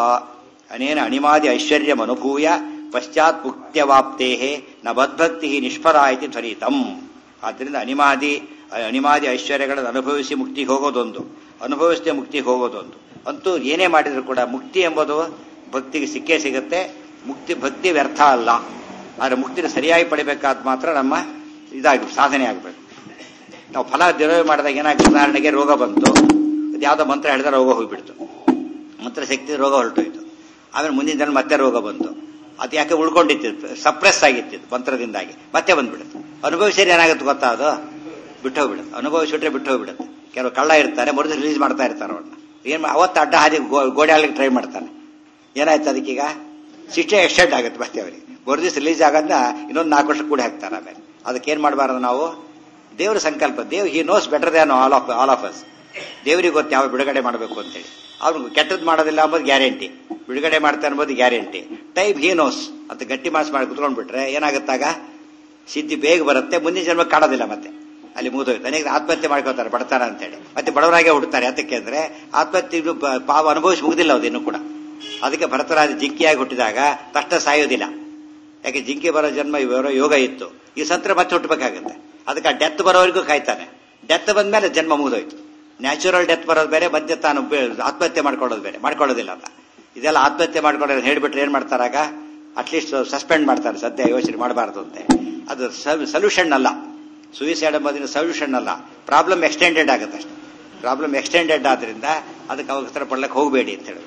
ಅನೇನ ಅಣಿಮಾದಿ ಐಶ್ವರ್ಯಮನುಭೂಯ ಪಶ್ಚಾತ್ ಮುಕ್ತ್ಯವಾಪ್ತೇ ನ ಬದ್ಭಕ್ತಿ ನಿಷ್ಫಲ ಇತಿ ಧ್ವನಿತಂ ಆದ್ದರಿಂದ ಅನಿಮಾದಿ ಅನಿಮಾದಿ ಐಶ್ವರ್ಯಗಳನ್ನು ಅನುಭವಿಸಿ ಮುಕ್ತಿಗೆ ಹೋಗೋದೊಂದು ಅನುಭವಿಸದೆ ಮುಕ್ತಿಗೆ ಹೋಗೋದೊಂದು ಅಂತೂ ಏನೇ ಮಾಡಿದ್ರು ಕೂಡ ಮುಕ್ತಿ ಎಂಬುದು ಭಕ್ತಿಗೆ ಸಿಕ್ಕೇ ಸಿಗುತ್ತೆ ಮುಕ್ತಿ ಭಕ್ತಿ ವ್ಯರ್ಥ ಅಲ್ಲ ಆದರೆ ಮುಕ್ತಿನ ಸರಿಯಾಗಿ ಪಡಿಬೇಕಾದ ಮಾತ್ರ ನಮ್ಮ ಇದಾಗಿ ಸಾಧನೆ ಆಗಬೇಕು ನಾವು ಫಲ ದುರವ್ಯ ಮಾಡಿದಾಗ ಏನಾಗ್ತದೆ ಉದಾಹರಣೆಗೆ ರೋಗ ಬಂತು ಯಾವುದೋ ಮಂತ್ರ ಹೇಳಿದ್ರೆ ರೋಗ ಹೋಗ್ಬಿಡ್ತು ಮಂತ್ರ ಶಕ್ತಿ ರೋಗ ಹೊರಟೋಯ್ತು ಆಮೇಲೆ ಮುಂದಿನ ದಿನ ಮತ್ತೆ ರೋಗ ಬಂತು ಅದು ಯಾಕೆ ಉಳ್ಕೊಂಡಿತ್ತು ಸಪ್ರೆಸ್ ಆಗಿತ್ತು ಮಂತ್ರದಿಂದಾಗಿ ಮತ್ತೆ ಬಂದ್ಬಿಡುತ್ತೆ ಅನುಭವಿಸಿದ್ರೆ ಏನಾಗುತ್ತೆ ಗೊತ್ತಾ ಅದು ಬಿಟ್ಟೋಗ್ಬಿಡುತ್ತೆ ಅನುಭವಿಸಿಟ್ರೆ ಬಿಟ್ಟೋಗ್ಬಿಡುತ್ತೆ ಕೆಲವು ಕಳ್ಳ ಇರ್ತಾರೆ ಮರುದಿನ ರಿಲೀಸ್ ಮಾಡ್ತಾ ಇರ್ತಾರೆ ಅವ್ರನ್ನ ಏನ್ ಅವತ್ತು ಅಡ್ಡ ಹಾದಿ ಗೋಡೆ ಹಾಲಿಗೆ ಟ್ರೈ ಮಾಡ್ತಾನೆ ಏನಾಯ್ತು ಅದಕ್ಕೀಗ ಶಿಕ್ಷೆ ಎಕ್ಸ್ಟೆಂಡ್ ಆಗುತ್ತೆ ಮತ್ತೆ ಅವರಿಗೆ ಮರುದಿವ್ಸ ರಿಲೀಸ್ ಆಗೋದನ್ನ ಇನ್ನೊಂದು ನಾಲ್ಕು ವರ್ಷ ಕೂಡ ಹಾಕ್ತಾರೆ ಆಮೇಲೆ ಅದಕ್ಕೆ ಏನ್ ಮಾಡಬಾರ್ದು ನಾವು ದೇವರ ಸಂಕಲ್ಪ ದೇವ್ he knows better than all of all of us ದೇವರಿಗೆ ಗೊತ್ತು ಯಾವ ಬಿಡುಗಡೆ ಮಾಡಬೇಕು ಅಂತೇಳಿ ಅವ್ನು ಕೆಟ್ಟದ್ದು ಮಾಡೋದಿಲ್ಲ ಅಂಬೋದು ಗ್ಯಾರಂಟಿ ಬಿಡುಗಡೆ ಮಾಡ್ತಾ ಅನ್ಬೋದು ಗ್ಯಾರಂಟಿ ಟೈಮ್ ಹಿ ನೋಸ್ ಅಂತ ಗಟ್ಟಿ ಮಾಸ್ ಮಾಡಿ ಕುತ್ಕೊಂಡ್ಬಿಟ್ರೆ ಏನಾಗುತ್ತಾಗ ಸಿದ್ಧಿ ಬೇಗ ಬರುತ್ತೆ ಮುಂದಿನ ಜನ್ಮ ಕಾಣೋದಿಲ್ಲ ಮತ್ತೆ ಅಲ್ಲಿ ಮುಗಿದೋಯ್ತು ಅನೇಕ ಆತ್ಮಹತ್ಯೆ ಮಾಡ್ಕೋತಾರೆ ಬಡತನ ಅಂತೇಳಿ ಮತ್ತೆ ಬಡವರಾಗೆ ಹುಡ್ತಾರೆ ಅದಕ್ಕೆ ಅಂದ್ರೆ ಆತ್ಮಹತ್ಯೆ ಇದು ಪ- ಪಾಪ ಅನುಭವಿಸಿ ಮುಗಿದಿಲ್ಲ ಅದು ಇನ್ನೂ ಕೂಡ ಅದಕ್ಕೆ ಭರತರಾಜ ಜಿಂಕಿಯಾಗಿ ಹುಟ್ಟಿದಾಗ ತಕ್ಷಣ ಸಾಯೋದಿಲ್ಲ ಯಾಕೆ ಜಿಂಕೆ ಬರೋ ಜನ್ಮ ಬರೋ ಯೋಗ ಇತ್ತು ಈ ಸತ್ರ ಮತ್ತೆ ಹುಟ್ಟಬೇಕಾಗುತ್ತೆ ಅದಕ್ಕೆ ಆ ಡೆತ್ ಬರೋವರೆಗೂ ಕಾಯ್ತಾನೆ ಡೆತ್ ಬಂದ್ಮೇಲೆ ಜನ್ಮ ಮುಗಿದೋಯ್ತು ನ್ಯಾಚುರಲ್ ಡೆತ್ ಬರೋದು ಬೇರೆ ಮಧ್ಯೆ ತಾನು ಬೆ- ಆತ್ಮಹತ್ಯೆ ಮಾಡ್ಕೊಳ್ಳೋದು ಬೇರೆ ಮಾಡ್ಕೊಳ್ಳೋದಿಲ್ಲ ಅಂತ ಇದೆಲ್ಲ ಆತ್ಮಹತ್ಯೆ ಮಾಡ್ಕೊಳ್ಳೋದು ಹೇಳ್ಬಿಟ್ರೆ ಏನ್ ಮಾಡ್ತಾರಾಗ ಅಟ್ಲೀಸ್ಟ್ ಸಸ್ಪೆಂಡ್ ಮಾಡ್ತಾರೆ ಸದ್ಯ ಯೋಚನೆ ಮಾಡಬಾರ್ದು ಅಂತೆ ಅದು ಸೊಲ್ಯೂಷನ್ ಅಲ್ಲ ಸುಯಿಸೈಡ್ ಎಂಬುದಿನ ಸೊಲ್ಯೂಷನ್ ಅಲ್ಲ ಪ್ರಾಬ್ಲಮ್ ಎಕ್ಸ್ಟೆಂಡೆಡ್ ಆಗುತ್ತೆ ಅಷ್ಟೇ ಪ್ರಾಬ್ಲಮ್ ಎಕ್ಸ್ಟೆಂಡೆಡ್ ಆದ್ರಿಂದ ಅದಕ್ಕೆ ಅವಸರ ಪಡ್ಲಕ್ಕೆ ಹೋಗಬೇಡಿ ಅಂತ ಹೇಳಬೇಕು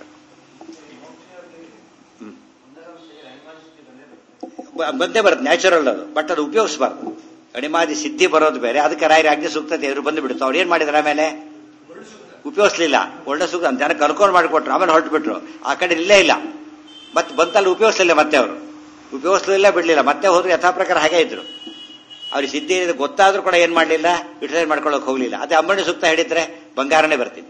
ಬ- ಬಂದೇ ಬರುತ್ತೆ ನ್ಯಾಚುರಲ್ ಅದು ಬಟ್ ಅದು ಉಪಯೋಗಿಸಬಾರ್ದು ಅಣಿಮಾದಿ ಸಿದ್ಧಿ ಬರೋದು ಬೇರೆ ಅದಕ್ಕೆ ರಾಯರ ಅಗ್ನಿ ಸೂಕ್ತ ಎದುರು ಬಂದು ಬಿಡುತ್ತೆ ಅವ್ರು ಏನ್ ಮಾಡಿದ್ರು ಆಮೇಲೆ ಉಪಯೋಗಿಸ್ಲಿಲ್ಲ ಒಳ್ಳೆ ಸುಖ ಜನ ಕರ್ಕೊಂಡು ಮಾಡಿಕೊಟ್ರು ಆಮೇಲೆ ಹೊರಟು ಬಿಟ್ರು ಆ ಕಡೆ ಇಲ್ಲೇ ಇಲ್ಲ ಮತ್ತೆ ಬಂತಲ್ಲಿ ಉಪಯೋಗಿಸಲಿಲ್ಲ ಮತ್ತೆ ಅವರು ಉಪಯೋಗಿಸ್ಲಿಲ್ಲ ಬಿಡ್ಲಿಲ್ಲ ಮತ್ತೆ ಹೋದ್ರು ಯಥಾ ಪ್ರಕಾರ ಹಾಗೆ ಇದ್ರು ಅವ್ರಿಗೆ ಸಿದ್ಧಿ ಏನಿದೆ ಗೊತ್ತಾದ್ರೂ ಕೂಡ ಏನ್ ಮಾಡ್ಲಿಲ್ಲ ಯುಟಿಲೈಸ್ ಮಾಡ್ಕೊಳ್ಳೋಕೆ ಹೋಗ್ಲಿಲ್ಲ ಅದೇ ಅಂಬಣ್ಣಿ ಸೂಕ್ತ ಹಿಡಿದ್ರೆ ಬಂಗಾರನೇ ಬರ್ತಿತ್ತು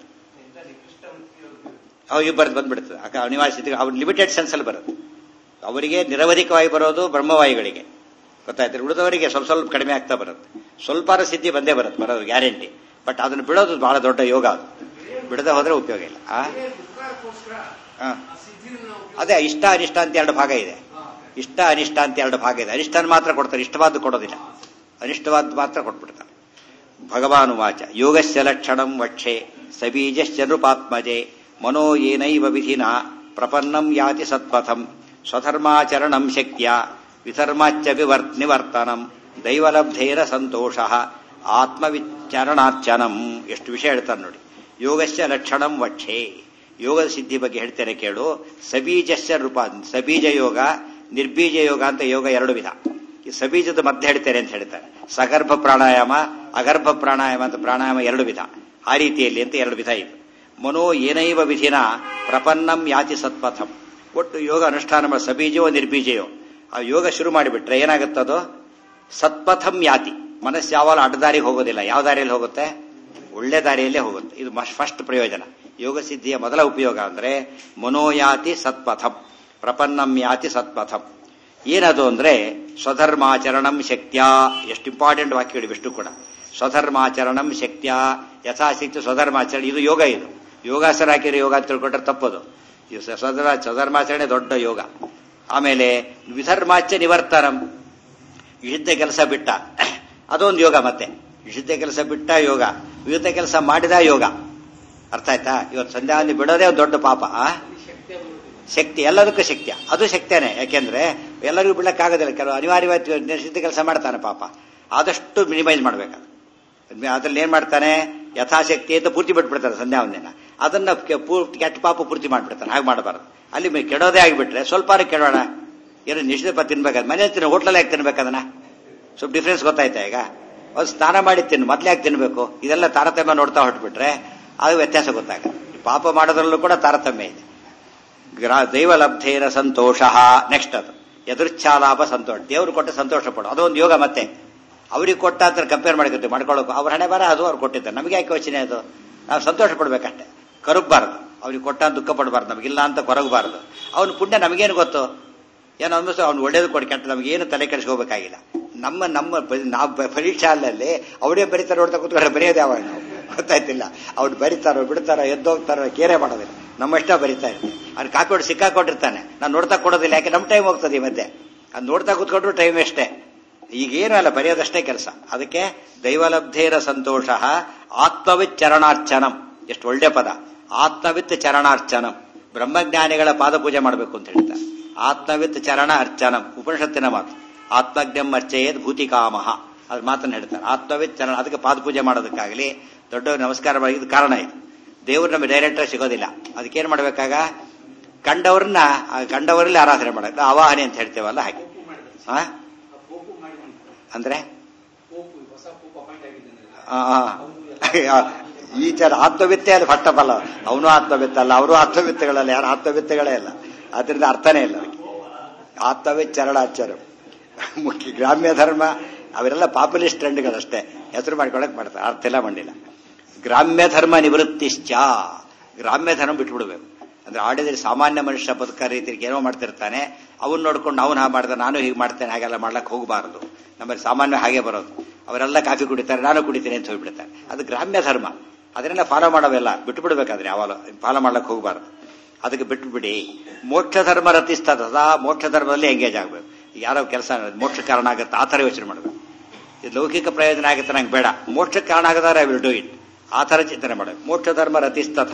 ಅವು ಬರ್ದು ಬಂದ್ಬಿಡ್ತದೆ ಅಕ ಅನಿವಾರ್ಯ ಅವ್ರ ಲಿಮಿಟೆಡ್ ಸೆನ್ಸ್ ಅಲ್ಲಿ ಬರುತ್ತೆ ಅವರಿಗೆ ನಿರವಧಿಕವಾಗಿ ಬರೋದು ಬ್ರಹ್ಮವಾಯುಗಳಿಗೆ ಗೊತ್ತಾಯ್ತು ಉಳಿದವರಿಗೆ ಸ್ವಲ್ಪ ಸ್ವಲ್ಪ ಕಡಿಮೆ ಆಗ್ತಾ ಬರುತ್ತೆ ಸ್ವಲ್ಪ ಸಿದ್ಧಿ ಬಂದೇ ಬರುತ್ತೆ ಬರೋದು ಗ್ಯಾರಂಟಿ ಬಟ್ ಅದನ್ನು ಬಿಡೋದು ಬಹಳ ದೊಡ್ಡ ಯೋಗ ಅದು ಬಿಡದೆ ಹೋದ್ರೆ ಉಪಯೋಗ ಇಲ್ಲ ಆ? ಆ. ಅದೇ ಇಷ್ಟ ಅನಿಷ್ಟ ಅಂತ ಎರಡು ಭಾಗ ಇದೆ ಇಷ್ಟ ಅನಿಷ್ಟ ಅಂತ ಎರಡು ಭಾಗ ಇದೆ ಅನಿಷ್ಟನ ಮಾತ್ರ ಕೊಡ್ತಾರೆ ಇಷ್ಟವಾದ್ದು ಕೊಡೋದಿಲ್ಲ ಅನಿಷ್ಟವಾದ್ದು ಮಾತ್ರ ಕೊಟ್ಬಿಡ್ತಾರೆ ಭಗವಾನು ವಾಚ ಯೋಗಸ್ಯ ಲಕ್ಷಣಂ ವಕ್ಷೆ ಸಬೀಜಶ್ಚ ನೃಪಾತ್ಮಜೆ ಮನೋ ಏನೈವ ವಿಧಿನ ಪ್ರಪನ್ನಂ ಯಾತಿ ಸತ್ಪಥಂ ಸ್ವಧರ್ಮಾಚರಣಂ ಶಕ್ಯ ವಿಧರ್ಮಾಚ್ಚ ವಿವರ್ ನಿವರ್ತನಂ ದೈವಲಬ್ಧೇನ ಸಂತೋಷ ಆತ್ಮವಿಚರಣಾರ್ಚನಂ ಎಷ್ಟು ವಿಷಯ ಹೇಳ್ತಾರೆ ನೋಡಿ ಯೋಗಸ್ಯ ಲಕ್ಷಣಂ ವಕ್ಷೆ ಯೋಗದ ಸಿದ್ಧಿ ಬಗ್ಗೆ ಹೇಳ್ತೇನೆ ಕೇಳು ಸಬೀಜಸ್ಯ ರೂಪ ಸಬೀಜ ಯೋಗ ನಿರ್ಬೀಜ ಯೋಗ ಅಂತ ಯೋಗ ಎರಡು ವಿಧ ಈ ಸಬೀಜದ ಮಧ್ಯೆ ಹೇಳ್ತೇನೆ ಅಂತ ಹೇಳ್ತಾರೆ ಸಗರ್ಭ ಪ್ರಾಣಾಯಾಮ ಅಗರ್ಭ ಪ್ರಾಣಾಯಾಮ ಅಂತ ಪ್ರಾಣಾಯಾಮ ಎರಡು ವಿಧ ಆ ರೀತಿಯಲ್ಲಿ ಅಂತ ಎರಡು ವಿಧ ಇದು ಮನೋ ಏನೈವ ವಿಧಿನ ಪ್ರಪನ್ನಂ ಯಾತಿ ಸತ್ಪಥಂ ಒಟ್ಟು ಯೋಗ ಅನುಷ್ಠಾನ ಮಾಡಿ ಸಬೀಜವೋ ನಿರ್ಬೀಜಯೋ ಆ ಯೋಗ ಶುರು ಮಾಡಿಬಿಟ್ರೆ ಏನಾಗುತ್ತದೋ ಸತ್ಪಥಂ ಯಾತಿ ಮನಸ್ಸು ಯಾವಾಗ ಅಡ್ಡದಾರಿಗೆ ಹೋಗೋದಿಲ್ಲ ಯಾವ ದಾರಿಯಲ್ಲಿ ಹೋಗುತ್ತೆ ಒಳ್ಳೆ ದಾರಿಯಲ್ಲೇ ಹೋಗುತ್ತೆ ಇದು ಫಸ್ಟ್ ಪ್ರಯೋಜನ ಯೋಗ ಸಿದ್ಧಿಯ ಮೊದಲ ಉಪಯೋಗ ಅಂದ್ರೆ ಮನೋಯಾತಿ ಸತ್ಪಥಂ ಪ್ರಪನ್ನಂ ಯಾತಿ ಸತ್ಪಥಂ ಏನದು ಅಂದ್ರೆ ಸ್ವಧರ್ಮಾಚರಣಂ ಶಕ್ತ್ಯ ಎಷ್ಟು ಇಂಪಾರ್ಟೆಂಟ್ ವಾಕ್ಯಗಳು ಇಷ್ಟು ಕೂಡ ಸ್ವಧರ್ಮಾಚರಣಂ ಶಕ್ತ್ಯ ಯಥಾಶಕ್ತಿ ಸ್ವಧರ್ಮಾಚರಣೆ ಇದು ಯೋಗ ಇದು ಯೋಗಾಸನ ಹಾಕಿರೋ ಯೋಗ ಅಂತ ತಿಳ್ಕೊಂಡ್ರೆ ತಪ್ಪದು ಇದು ಸ್ವಧರ್ಮ ಸ್ವಧರ್ಮಾಚರಣೆ ದೊಡ್ಡ ಯೋಗ ಆಮೇಲೆ ವಿಧರ್ಮಾಚ್ಯ ನಿವರ್ತನಂ ನಿಷಿದ್ಧ ಕೆಲಸ ಬಿಟ್ಟ ಅದೊಂದು ಯೋಗ ಮತ್ತೆ ನಿಷಿದ್ಧ ಕೆಲಸ ಬಿಟ್ಟ ಯೋಗ ವಿರುದ್ಧ ಕೆಲಸ ಮಾಡಿದ ಯೋಗ ಅರ್ಥ ಆಯ್ತಾ ಇವತ್ತು ಸಂಧ್ಯಾವಂದಿ ಬಿಡೋದೇ ಒಂದು ದೊಡ್ಡ ಪಾಪ ಆ? ಶಕ್ತಿ ಎಲ್ಲದಕ್ಕೂ ಶಕ್ತಿಯ ಅದು ಶಕ್ತಿಯೇ ಯಾಕೆಂದ್ರೆ ಎಲ್ಲರಿಗೂ ಬಿಡಕ್ಕಾಗೋದಿಲ್ಲ ಕೆಲವು ಅನಿವಾರ್ಯವಾಗಿ ನಿಷಿದ್ಧ ಕೆಲಸ ಮಾಡ್ತಾನೆ ಪಾಪ ಆದಷ್ಟು ಮಿನಿಮೈಸ್ ಮಾಡ್ಬೇಕು ಅದ್ರಲ್ಲಿ ಏನ್ ಮಾಡ್ತಾನೆ ಯಥಾಶಕ್ತಿ ಅಂತ ಪೂರ್ತಿ ಬಿಟ್ಬಿಡ್ತಾರೆ ಸಂಧ್ಯಾವಂದಿನ ಅದನ್ನ ಕೆ- ಪೂರ್ತಿ ಕೆಟ್ಟ ಪಾಪ ಪೂರ್ತಿ ಮಾಡ್ಬಿಡ್ತಾನೆ ಹಾಗೆ ಮಾಡಬಾರ್ದು ಅಲ್ಲಿ ಮೆ- ಕೆಡೋದೇ ಆಗಿಬಿಟ್ರೆ ಸ್ವಲ್ಪ ಕೆಡೋಣ ಏನು ನಿಶ್ಚಿತ ತಿನ್ಬೇಕಾದ್ರೆ ಮನೆ ತಿನ್ನ ಹೋಟ್ಲಲ್ಲಿ ಯಾಕೆ ತಿನ್ಬೇಕದನ್ನ ಸ್ವಲ್ಪ ಡಿಫ್ರೆನ್ಸ್ ಗೊತ್ತಾಯ್ತಾ ಈಗ ಒಂದು ಸ್ನಾನ ಮಾಡಿ ತಿನ್ನು ಮೊದ್ಲು ಯಾಕೆ ತಿನ್ಬೇಕು ಇದೆಲ್ಲ ತಾರತಮ್ಯ ನೋಡ್ತಾ ಹೊರಟ್ಬಿಟ್ರೆ ಅದು ವ್ಯತ್ಯಾಸ ಗೊತ್ತಾಗುತ್ತೆ ಪಾಪ ಮಾಡೋದ್ರಲ್ಲೂ ಕೂಡ ತಾರತಮ್ಯ ಇದೆ ಗ್ರಾ ದೈವಲಬ್ಧೇನ ಸಂತೋಷ ನೆಕ್ಸ್ಟ್ ಅದು ಎದುರ್ಚ್ಛಾಲಾಭ ಸಂತೋಷ ದೇವರು ಕೊಟ್ಟ ಸಂತೋಷ ಪಡು ಅದೊಂದು ಯೋಗ ಮತ್ತೆ ಅವ್ರಿಗೆ ಕೊಟ್ಟ ಅಂತ ಕಂಪೇರ್ ಮಾಡ್ಕೊತೀವಿ ಮಾಡ್ಕೊಳ್ಳೋಕೆ ಅವ್ರ ಹಣೆ ಬರ ಅದು ಅವ್ರು ಕೊಟ್ಟಿದ್ದಾರೆ ನಮಗೆ ಯಾಕೆ ಯೋಚನೆ ಅದು ನಾವು ಸಂತೋಷ ಪಡ್ಬೇಕಷ್ಟೇ ಕರಗಬಾರ್ದು ಅವ್ರಿಗೆ ಕೊಟ್ಟ ಅಂತ ದುಃಖ ಪಡಬಾರ್ದು ನಮಗಿಲ್ಲ ಅಂತ ಕೊರಗಬಾರ್ದು ಅವನ ಪುಣ್ಯ ನಮಗೇನು ಗೊತ್ತು ಏನೋ ಅನ್ಬಿಟ್ಟು ಅವ್ನು ಒಳ್ಳೇದು ಕೊಡಿ ಕೆಟ್ಟ ನಮಗೇನು ತಲೆ ಕೆಡಿಸ್ಕೋಬೇಕಾಗಿಲ್ಲ ನಮ್ಮ ನಮ್ಮ ಬ- ನಾವು ಬ- ಪರೀಕ್ಷಾ ಹಾಲಲ್ಲಿ ಅವರೇ ಬರೀತಾರೆ ನೋಡ್ತಾ ಕೂತ್ಕೊಂಡ್ರೆ ಬರೆಯೋದು ಯಾವಾಗ ನಾವು ಗೊತ್ತಾಯ್ತಿಲ್ಲ ಅವ್ರು ಬರೀತಾರೋ ಬಿಡ್ತಾರೋ ಎದ್ದೋಗ್ತಾರೋ ಕೇರೆ ಮಾಡೋದಿಲ್ಲ ನಮ್ಮಷ್ಟ ಬರಿತಾ ಇರ್ತೀವಿ ಅವ್ನು ಕಾಪಿ ಹೊಟ್ಟು ಸಿಕ್ಕಾಕೊಂಡಿರ್ತಾನೆ ನಾನು ನೋಡ್ತಾ ಕೊಡೋದಿಲ್ಲ ಯಾಕೆ ನಮ್ಮ ಟೈಮ್ ಹೋಗ್ತದೆ ಈ ಮಧ್ಯೆ ಅದು ನೋಡ್ತಾ ಕೂತ್ಕೊಂಡ್ರು ಟೈಮ್ ಎಷ್ಟೇ ಈಗೇನು ಅಲ್ಲ ಬರೆಯೋದಷ್ಟೇ ಕೆಲಸ ಅದಕ್ಕೆ ದೈವಲಬ್ಧೇರ ಸಂತೋಷ ಆತ್ಮವಿತ್ ಚರಣಾರ್ಚನಂ ಎಷ್ಟು ಒಳ್ಳೆ ಪದ ಆತ್ಮವಿತ್ ಚರಣಾರ್ಚನಂ ಬ್ರಹ್ಮಜ್ಞಾನಿಗಳ ಪಾದ ಪೂಜೆ ಮಾಡಬೇಕು ಅಂತ ಹೇಳ್ತಾರೆ ಆತ್ಮವಿತ್ ಚರಣ ಅರ್ಚನಂ ಉಪನಿಷತ್ತಿನ ಮಾತು ಆತ್ಮಜ್ಞಂ ಅರ್ಚಯೇದ್ ಭೂತಿಕಾಮಹ ಅದ್ರ ಮಾತನ್ನ ಹೇಳ್ತಾರೆ ಆತ್ಮವಿತ್ ಚರಣ ಅದಕ್ಕೆ ಪಾದಪೂಜೆ ಮಾಡೋದಕ್ಕಾಗಲಿ ದೊಡ್ಡ ನಮಸ್ಕಾರ ಮಾಡಿದ ಕಾರಣ ಇದು ದೇವ್ರು ನಮಗೆ ಡೈರೆಕ್ಟ್ ಸಿಗೋದಿಲ್ಲ ಅದಕ್ಕೇನ್ ಮಾಡ್ಬೇಕಾಗ ಕಂಡವ್ರನ್ನ ಆ ಕಂಡವರಲ್ಲಿ ಆರಾಧನೆ ಮಾಡೋದು ಆವಾಹನೆ ಅಂತ ಹೇಳ್ತೇವಲ್ಲ ಹಾಗೆ ಆ? ಅಂದ್ರೆ ಆ, ಆ. ಈ ತರ ಆತ್ಮವಿತ್ತೆ ಅದು ಫಟ್ಟಬಲ್ಲ ಅವನು ಆತ್ಮವಿತ್ತ ಅಲ್ಲ ಅವರು ಆತ್ಮವಿತ್ತಗಳಲ್ಲ ಯಾರು ಆತ್ಮವಿತ್ತಗಳೇ ಇಲ್ಲ ಅದರಿಂದ ಅರ್ಥನೇ ಇಲ್ಲ ಅದಕ್ಕೆ ಆತ್ಮವಿತ್ ಚರಣಾಚಾರ ಮುಖ್ಯ ಗ್ರಾಮ್ಯ ಧರ್ಮ ಅವರೆಲ್ಲ ಪಾಪ್ಯುಲಿಸ್ಟ್ ಟ್ರೆಂಡ್ಗಳಷ್ಟೇ ಹೆಸರು ಮಾಡ್ಕೊಳಕ್ ಮಾಡ್ತಾರೆ ಅರ್ಥ ಎಲ್ಲ ಮಾಡಿಲ್ಲ ಗ್ರಾಮ್ಯ ಧರ್ಮ ನಿವೃತ್ತಿಶ್ಚ ಗ್ರಾಮ್ಯ ಧರ್ಮ ಬಿಟ್ಬಿಡ್ಬೇಕು ಅಂದ್ರೆ ಆಡಿದ್ರೆ ಸಾಮಾನ್ಯ ಮನುಷ್ಯ ಬದುಕ ರೀತಿಗೆ ಏನೋ ಮಾಡ್ತಿರ್ತಾನೆ ಅವನ್ನ ನೋಡ್ಕೊಂಡು ಅವನು ಹಾಗೆ ಮಾಡ್ದೆ ನಾನು ಹೀಗೆ ಮಾಡ್ತೇನೆ ಹಾಗೆಲ್ಲ ಮಾಡ್ಲಕ್ಕೆ ಹೋಗಬಾರದು ನಮ್ಮಲ್ಲಿ ಸಾಮಾನ್ಯ ಹಾಗೆ ಬರೋದು ಅವರೆಲ್ಲ ಕಾಫಿ ಕುಡಿತಾರೆ ನಾನು ಕುಡಿತೀನಿ ಅಂತ ಹೋಗ್ಬಿಡ್ತಾರೆ ಅದು ಗ್ರಾಮ್ಯ ಧರ್ಮ ಅದನ್ನೆಲ್ಲ ಫಾಲೋ ಮಾಡೋವೆಲ್ಲ ಬಿಟ್ಟು ಬಿಡ್ಬೇಕಾದ್ರೆ ಯಾವಾಗ ಫಾಲೋ ಮಾಡ್ಲಕ್ಕೆ ಹೋಗಬಾರದು ಅದಕ್ಕೆ ಬಿಟ್ಟು ಬಿಡಿ ಮೋಕ್ಷ ಧರ್ಮ ರತಿಸ್ತದ ಸದಾ ಮೋಕ್ಷ ಧರ್ಮದಲ್ಲಿ ಎಂಗೇಜ್ ಆಗ್ಬೇಕು ಯಾರೋ ಕೆಲಸ ಮೋಕ್ಷ ಕಾರಣ ಆಗುತ್ತೆ ಆ ಥರ ಯೋಚನೆ ಮಾಡಬೇಕು ಇದು ಲೌಕಿಕ ಪ್ರಯೋಜನ ಆಗುತ್ತೆ ನಂಗೆ ಬೇಡ ಮೋಕ್ಷ ಕಾರಣ ಆಗದಾರೆ ಐ ವಿಲ್ ಡೂ ಇಟ್ ಆ ಥರ ಚಿಂತನೆ ಮಾಡಬೇಕು ಮೋಕ್ಷ ಧರ್ಮ ರತಿಸ್ತಥ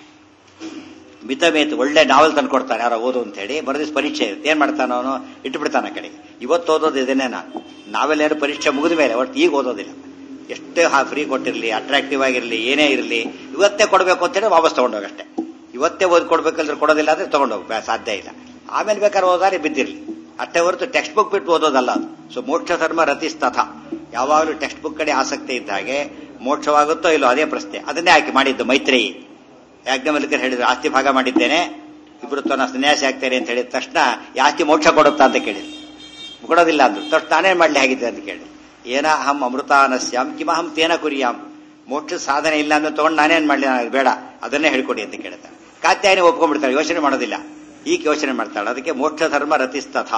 ಮಿತಮೇತು ಒಳ್ಳೆ ನಾವೆಲ್ ತಂದು ಕೊಡ್ತಾನೆ ಯಾರೋ ಓದು ಅಂತ ಹೇಳಿ ಬರೆದಿಸ್ ಪರೀಕ್ಷೆ ಇರುತ್ತೆ ಏನ್ ಮಾಡ್ತಾನ ಅವನು ಇಟ್ಟು ಬಿಡ್ತಾನ ಕಡೆಗೆ ಇವತ್ತು ಓದೋದು ಇದನ್ನೇ ನಾನು ನಾವೆಲ್ಲ ಏನು ಪರೀಕ್ಷೆ ಮುಗಿದ ಮೇಲೆ ಒಟ್ಟು ಈಗ ಓದೋದಿಲ್ಲ ಎಷ್ಟೇ ಹಾ ಫ್ರೀ ಕೊಟ್ಟಿರಲಿ ಅಟ್ರಾಕ್ಟಿವ್ ಆಗಿರಲಿ ಏನೇ ಇರಲಿ ಇವತ್ತೇ ಕೊಡಬೇಕು ಅಂತೇಳಿ ವಾಪಸ್ ತಗೊಂಡೋಗಷ್ಟೇ ಇವತ್ತೇ ಓದಿ ಕೊಡ್ಬೇಕಂದ್ರೆ ಕೊಡೋದಿಲ್ಲ ಅಂದ್ರೆ ತಗೊಂಡೋಗ ಸಾಧ್ಯ ಇಲ್ಲ ಆಮೇಲೆ ಬೇಕಾದ್ರೆ ಓದಾರೆ ಬಿದ್ದಿರಲಿ ಅಷ್ಟೇ ಹೊರತು ಟೆಕ್ಸ್ಟ್ ಬುಕ್ ಬಿಟ್ಟು ಓದೋದಲ್ಲ ಅದು ಸೊ ಮೋಕ್ಷ ಧರ್ಮ ರತಿಸ್ತಥ ಯಾವಾಗಲೂ ಟೆಕ್ಸ್ಟ್ ಬುಕ್ ಕಡೆ ಆಸಕ್ತಿ ಇದ್ದ ಹಾಗೆ ಮೋಕ್ಷವಾಗುತ್ತೋ ಇಲ್ಲೋ ಅದೇ ಪ್ರಶ್ನೆ ಅದನ್ನೇ ಆಯ್ಕೆ ಮಾಡಿದ್ದು ಮೈತ್ರೇಯಿ ಯಾಜ್ಞವಲ್ಕರ್ ಹೇಳಿದ್ರು ಆಸ್ತಿ ಭಾಗ ಮಾಡಿದ್ದೇನೆ ಇಬ್ರು ತನ್ನ ಸನ್ಯಾಸಿ ಆಗ್ತೇನೆ ಅಂತ ಹೇಳಿದ ತಕ್ಷಣ ಈ ಆಸ್ತಿ ಮೋಕ್ಷ ಕೊಡುತ್ತಾ ಅಂತ ಕೇಳಿದ್ರು ಕೊಡೋದಿಲ್ಲ ಅಂದ್ರು ತಕ್ಷಣ ನಾನೇನ್ ಮಾಡ್ಲಿ ಹಾಗಿದ್ದೆ ಅಂತ ಕೇಳಿ ಏನ ಅಹಂ ಅಮೃತಾನಸ್ಯಾಂ ಕಿಮಹಂ ತೇನ ಕುರಿಯಾಂ ಮೋಕ್ಷ ಸಾಧನೆ ಇಲ್ಲ ಅಂದ್ರೆ ತಗೊಂಡು ನಾನೇನ್ ಮಾಡ್ಲಿ ನನಗೆ ಬೇಡ ಅದನ್ನೇ ಹೇಳ್ಕೊಡಿ ಅಂತ ಕೇಳ್ತಾಳೆ ಕಾತ್ಯಾಯನಿ ಒಪ್ಕೊಂಡ್ಬಿಡ್ತಾಳೆ ಯೋಚನೆ ಮಾಡೋದಿಲ್ಲ ಈಗ ಯೋಚನೆ ಮಾಡ್ತಾಳೆ ಅದಕ್ಕೆ ಮೋಕ್ಷ ಧರ್ಮ ರತಿಸ್ತಥ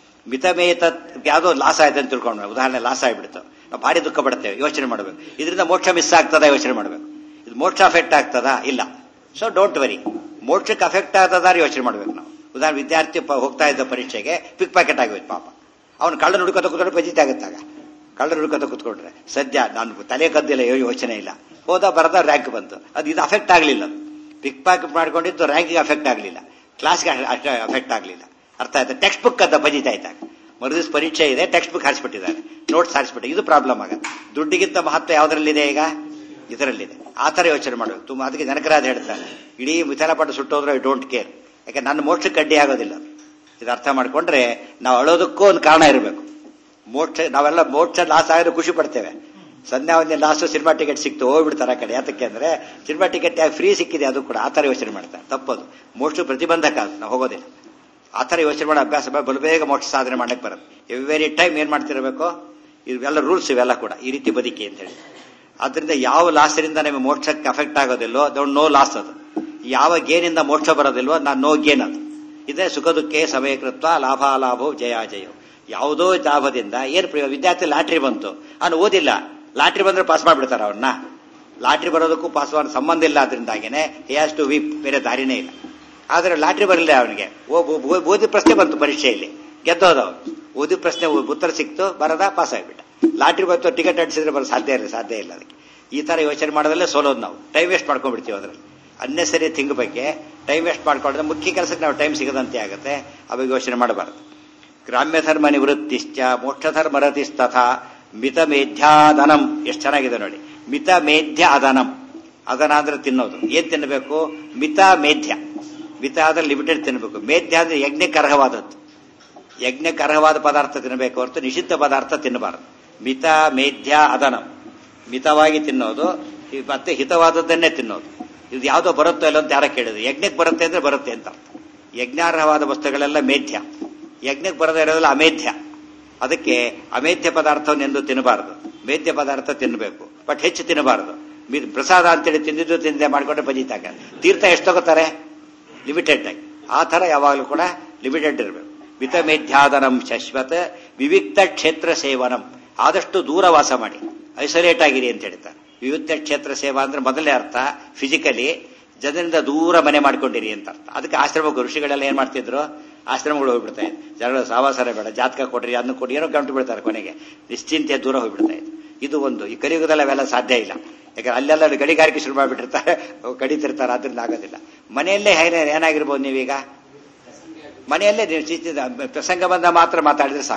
ಮಿತಮೇತ ಯಾವುದೋ ಲಾಸ್ ಆಯ್ತು ಅಂತ ತಿಳ್ಕೊಂಡು ಉದಾಹರಣೆ ಲಾಸ್ ಆಗಿಬಿಡ್ತು ನಾವು ಭಾರಿ ದುಃಖ ಪಡ್ತೇವೆ ಯೋಚನೆ ಮಾಡಬೇಕು ಇದರಿಂದ ಮೋಕ್ಷ ಮಿಸ್ ಆಗ್ತದ ಯೋಚನೆ ಮಾಡಬೇಕು ಇದು ಮೋಕ್ಷ ಅಫೆಕ್ಟ್ ಆಗ್ತದಾ ಇಲ್ಲ ಸೊ ಡೋಂಟ್ ವರಿ ಮೋಕ್ಷಕ್ಕೆ ಅಫೆಕ್ಟ್ ಆಗ್ತದ ಯೋಚನೆ ಮಾಡ್ಬೇಕು ನಾವು ಉದಾಹರಣೆ ವಿದ್ಯಾರ್ಥಿ ಪ- ಹೋಗ್ತಾ ಇದ್ದ ಪರೀಕ್ಷೆಗೆ ಪಿಕ್ ಪ್ಯಾಕೆಟ್ ಆಗೋಯ್ತು ಪಾಪ ಅವನು ಕಳ್ಳ ನುಡ್ಕೋತ ಕೂತ್ಕೊಂಡ್ರೆ ಬಜಿತ್ ಆಗುತ್ತಾಗ ಕಳ್ಳ ನುಡ್ಕೋತ ಕೂತ್ಕೊಂಡ್ರೆ ಸದ್ಯ ನಾನು ತಲೆ ಕದ್ದಿಲ್ಲ ಯೋ- ಯೋಚನೆ ಇಲ್ಲ ಹೋದ ಬರದ ರ್ಯಾಂಕ್ ಬಂತು ಅದು ಇದು ಅಫೆಕ್ಟ್ ಆಗಲಿಲ್ಲ ಪಿಕ್ ಪ್ಯಾಕೆಟ್ ಮಾಡ್ಕೊಂಡಿದ್ದು ರ್ಯಾಂಕಿಗೆ ಅಫೆಕ್ಟ್ ಆಗಲಿಲ್ಲ ಕ್ಲಾಸ್ಗೆ ಅಫೆಕ್ಟ್ ಆಗಲಿಲ್ಲ ಅರ್ಥ ಆಯ್ತಾ ಟೆಕ್ಸ್ಟ್ ಬುಕ್ ಅಂತ ಬಜಿತಾ ಇದ್ದಾಗ ಮರುದಿವ್ಸ ಪರೀಕ್ಷೆ ಇದೆ ಟೆಕ್ಸ್ಟ್ ಬುಕ್ ಹಾರಿಸ್ಬಿಟ್ಟಿದ್ದಾರೆ ನೋಟ್ಸ್ ಹಾರಿಸ್ಬಿಟ್ಟು ಇದು ಪ್ರಾಬ್ಲಮ್ ಆಗುತ್ತೆ ದುಡ್ಡಿಗಿಂತ ಮಹತ್ವ ಯಾವ್ದ್ರಲ್ಲಿದೆ ಈಗ ಇದರಲ್ಲಿದೆ ಆ ಥರ ಯೋಚನೆ ಮಾಡಬೇಕು ತುಂಬ ಅದಕ್ಕೆ ಜನಕರಾಜ್ ಹೇಳ್ತಾರೆ ಇಡೀ ವಿಚಾರಪಟ್ಟ ಸುಟ್ಟೋದ್ರೆ ಐ ಡೋಂಟ್ ಕೇರ್ ಯಾಕೆ ನನ್ನ ಮೋಕ್ಷಕ್ಕೆ ಅಡ್ಡಿ ಆಗೋದಿಲ್ಲ ಇದು ಅರ್ಥ ಮಾಡ್ಕೊಂಡ್ರೆ ನಾವು ಅಳೋದಕ್ಕೂ ಒಂದು ಕಾರಣ ಇರಬೇಕು ಮೋಕ್ಷ ನಾವೆಲ್ಲ ಮೋಕ್ಷ ಲಾಸ್ ಆಗಿದ್ರೆ ಖುಷಿ ಪಡ್ತೇವೆ ಸಂಧ್ಯಾ ಒಂದೇ ಲಾಸ್ಟ್ ಸಿನಿಮಾ ಟಿಕೆಟ್ ಸಿಕ್ತು ಹೋಗ್ಬಿಡ್ತಾರೆ ಆ ಕಡೆ ಯಾತಕ್ಕೆ ಅಂದ್ರೆ ಸಿನಿಮಾ ಟಿಕೆಟ್ ಯಾಕೆ ಫ್ರೀ ಸಿಕ್ಕಿದೆ ಅದು ಕೂಡ ಆ ಥರ ಯೋಚನೆ ಮಾಡ್ತಾರೆ ತಪ್ಪದು ಮೋಕ್ಷ ಪ್ರತಿಬಂಧಕ ಅದು ನಾವು ಹೋಗೋದಿಲ್ಲ ಆ ಥರ ಯೋಚನೆ ಮಾಡೋ ಅಭ್ಯಾಸ ಬ- ಬಲು ಬೇಗ ಮೋಕ್ಷ ಸಾಧನೆ ಮಾಡಕ್ಕೆ ಬರುತ್ತೆ ಎವ್ರಿ ಟೈಮ್ ಏನ್ ಮಾಡ್ತಿರಬೇಕು ಇವೆಲ್ಲ ರೂಲ್ಸ್ ಇವೆಲ್ಲ ಕೂಡ ಈ ರೀತಿ ಬದುಕಿ ಅಂತ ಹೇಳಿ ಆದ್ರಿಂದ ಯಾವ ಲಾಸರಿಂದ ನಿಮಗೆ ಮೋಕ್ಷಕ್ಕೆ ಅಫೆಕ್ಟ್ ಆಗೋದಿಲ್ವೋ ಅದೊಂದು ನೋ ಲಾಸ್ ಅದು ಯಾವ ಗೇನಿಂದ ಮೋಕ್ಷ ಬರೋದಿಲ್ವೋ ನಾನು ನೋ ಗೇನ್ ಅದು ಇದೇ ಸುಖ ದುಃಖೇ ಸಮಯಕೃತ್ವ ಲಾಭಾಲಾಭೋ ಜಯಾಜಯೋ ಯಾವುದೋ ಲಾಭದಿಂದ ಏನು ಪ್ರಯೋಜನ ವಿದ್ಯಾರ್ಥಿ ಲಾಟ್ರಿ ಬಂತು ಅವನು ಓದಿಲ್ಲ ಲಾಟ್ರಿ ಬಂದ್ರೆ ಪಾಸ್ ಮಾಡ್ಬಿಡ್ತಾರ ಅವನ್ನ ಲಾಟ್ರಿ ಬರೋದಕ್ಕೂ ಪಾಸ್ ಮಾಡೋ ಸಂಬಂಧ ಇಲ್ಲ ಅದರಿಂದಾಗೇನೆ ಹಿ ಹ್ಯಾಸ್ ಟು ವಿಪ್ ಬೇರೆ ದಾರಿನೇ ಇಲ್ಲ ಆದ್ರೆ ಲಾಟ್ರಿ ಬರಲಿಲ್ಲ ಅವನಿಗೆ ಓದಿ ಪ್ರಶ್ನೆ ಬಂತು ಪರೀಕ್ಷೆಯಲ್ಲಿ ಗೆದ್ದೋದ ಅವನು ಓದಿ ಪ್ರಶ್ನೆ ಉತ್ತರ ಸಿಕ್ತು ಬರದ ಪಾಸ್ ಆಗಿಬಿಟ್ಟ ಲಾಟ್ರಿ ಬಂತು ಟಿಕೆಟ್ ಅಡಿಸಿದ್ರೆ ಬರೋ ಸಾಧ್ಯ ಇಲ್ಲ ಸಾಧ್ಯ ಇಲ್ಲ ಅದಕ್ಕೆ ಈ ತರ ಯೋಚನೆ ಮಾಡೋದಲ್ಲೇ ಸೋಲೋದು ನಾವು ಟೈಮ್ ವೇಸ್ಟ್ ಮಾಡ್ಕೊಂಡ್ಬಿಡ್ತೀವಿ ಅದರಲ್ಲಿ ಅನ್ನೆಸರಿ ಥಿಂಗ್ ಬಗ್ಗೆ ಟೈಮ್ ವೇಸ್ಟ್ ಮಾಡ್ಕೊಂಡ್ರೆ ಮುಖ್ಯ ಕೆಲಸಕ್ಕೆ ನಾವು ಟೈಮ್ ಸಿಗದಂತೆ ಆಗುತ್ತೆ ಅವಾಗ ಯೋಚನೆ ಮಾಡಬಾರದು ಗ್ರಾಮ್ಯ ಧರ್ಮ ನಿವೃತ್ತಿಶ್ಚ ಮೋಕ್ಷ ಧರ್ಮ ರತಿಸ್ತಥ ಮಿತ ಮೇಧ್ಯಾದನಂ ಎಷ್ಟು ಚೆನ್ನಾಗಿದೆ ನೋಡಿ ಮಿತ ಮೇಧ್ಯ ಅದನಂ ಅದನ ಅಂದ್ರೆ ತಿನ್ನೋದು ಏನ್ ತಿನ್ನಬೇಕು ಮಿತ ಮೇಧ್ಯ ಮಿತ ಆದ್ರೆ ಲಿಮಿಟೆಡ್ ತಿನ್ನಬೇಕು ಮೇಧ್ಯ ಅಂದ್ರೆ ಯಜ್ಞಕ್ಕೆ ಅರ್ಹವಾದದ್ದು ಯಜ್ಞಕ್ಕೆ ಅರ್ಹವಾದ ಪದಾರ್ಥ ತಿನ್ನಬೇಕು ಹೊರತು ನಿಷಿದ್ಧ ಪದಾರ್ಥ ತಿನ್ನಬಾರದು ಮಿತ ಮೇಧ್ಯ ಅದನಂ ಮಿತವಾಗಿ ತಿನ್ನೋದು ಈ ಮತ್ತೆ ಹಿತವಾದದ್ದನ್ನೇ ತಿನ್ನೋದು ಇದು ಯಾವುದೋ ಬರುತ್ತೋ ಇಲ್ಲ ಅಂತ ಯಾರ ಕೇಳಿದ್ರು ಯಜ್ಞಕ್ಕೆ ಬರುತ್ತೆ ಅಂದ್ರೆ ಬರುತ್ತೆ ಅಂತ ಅರ್ಥ ಯಜ್ಞಾರ್ಹವಾದ ವಸ್ತುಗಳೆಲ್ಲ ಮೇಧ್ಯ ಯಜ್ಞಕ್ಕೆ ಬರದೇ ಇರೋದಿಲ್ಲ ಅಮೇಧ್ಯ ಅದಕ್ಕೆ ಅಮೇಧ್ಯ ಪದಾರ್ಥವನ್ನು ಎಂದು ತಿನ್ನಬಾರದು ಮೇಧ್ಯ ಪದಾರ್ಥ ತಿನ್ನಬೇಕು ಬಟ್ ಹೆಚ್ಚು ತಿನ್ನಬಾರದು ಮಿ- ಪ್ರಸಾದ ಅಂತೇಳಿ ತಿಂದಿದ್ದು ತಿಂದೆ ಮಾಡ್ಕೊಂಡ್ರೆ ಬಜಿತಾಗ ತೀರ್ಥ ಎಷ್ಟು ತಗೋತಾರೆ ಲಿಮಿಟೆಡ್ ಆಗಿ ಆ ತರ ಯಾವಾಗಲೂ ಕೂಡ ಲಿಮಿಟೆಡ್ ಇರಬೇಕು ಮಿತ ಮೇಧ್ಯಾದನಂ ಶಶ್ವತ ವಿವಿಕ್ತ ಕ್ಷೇತ್ರ ಸೇವನಂ ಆದಷ್ಟು ದೂರ ವಾಸ ಮಾಡಿ ಐಸೋಲೇಟ್ ಆಗಿರಿ ಅಂತ ಹೇಳ್ತಾರೆ ವಿವಿಕ್ತ ಕ್ಷೇತ್ರ ಸೇವಾ ಅಂದ್ರೆ ಮೊದಲನೇ ಅರ್ಥ ಫಿಸಿಕಲಿ ಜನರಿಂದ ದೂರ ಮನೆ ಮಾಡ್ಕೊಂಡಿರಿ ಅಂತ ಅರ್ಥ ಅದಕ್ಕೆ ಆಶ್ರಮ ಋಷಿಗಳೆಲ್ಲ ಏನ್ ಮಾಡ್ತಿದ್ರು ಆಶ್ರಮಗಳು ಹೋಗ್ಬಿಡ್ತಾ ಇದ್ರು ಜನಗಳು ಸಾವಾಸರ ಬೇಡ ಜಾತಕ ಕೊಡ್ರಿ ಅದನ್ನ ಕೊಡಿ ಏನೋ ಗಂಟು ಬಿಡ್ತಾರೆ ಕೊನೆಗೆ ನಿಶ್ಚಿಂತೆ ದೂರ ಹೋಗ್ಬಿಡ್ತಾ ಇದ್ರು ಇದು ಒಂದು ಈ ಕಲಿಯುಗದಲ್ಲಿ ಅವೆಲ್ಲ ಸಾಧ್ಯ ಇಲ್ಲ ಯಾಕಂದ್ರೆ ಅಲ್ಲೆಲ್ಲ ಗಣಿಗಾರಿಕೆ ಶುರು ಮಾಡಿಬಿಟ್ಟಿರ್ತಾರೆ ಅವು ಕಡಿತಿರ್ತಾರೆ ಅದರಿಂದ ಆಗೋದಿಲ್ಲ ಮನೆಯಲ್ಲೇ ಏನ- ಏನಾಗಿರ್ಬೋದು ನೀವೀಗ ಮನೆಯಲ್ಲೇ ನೀವು ಚಿಂತಿದ ಪ್ರಸಂಗ ಬಂದ ಮಾತ್ರ ಮಾತಾಡಿದ್ರೆ ಸಾಕು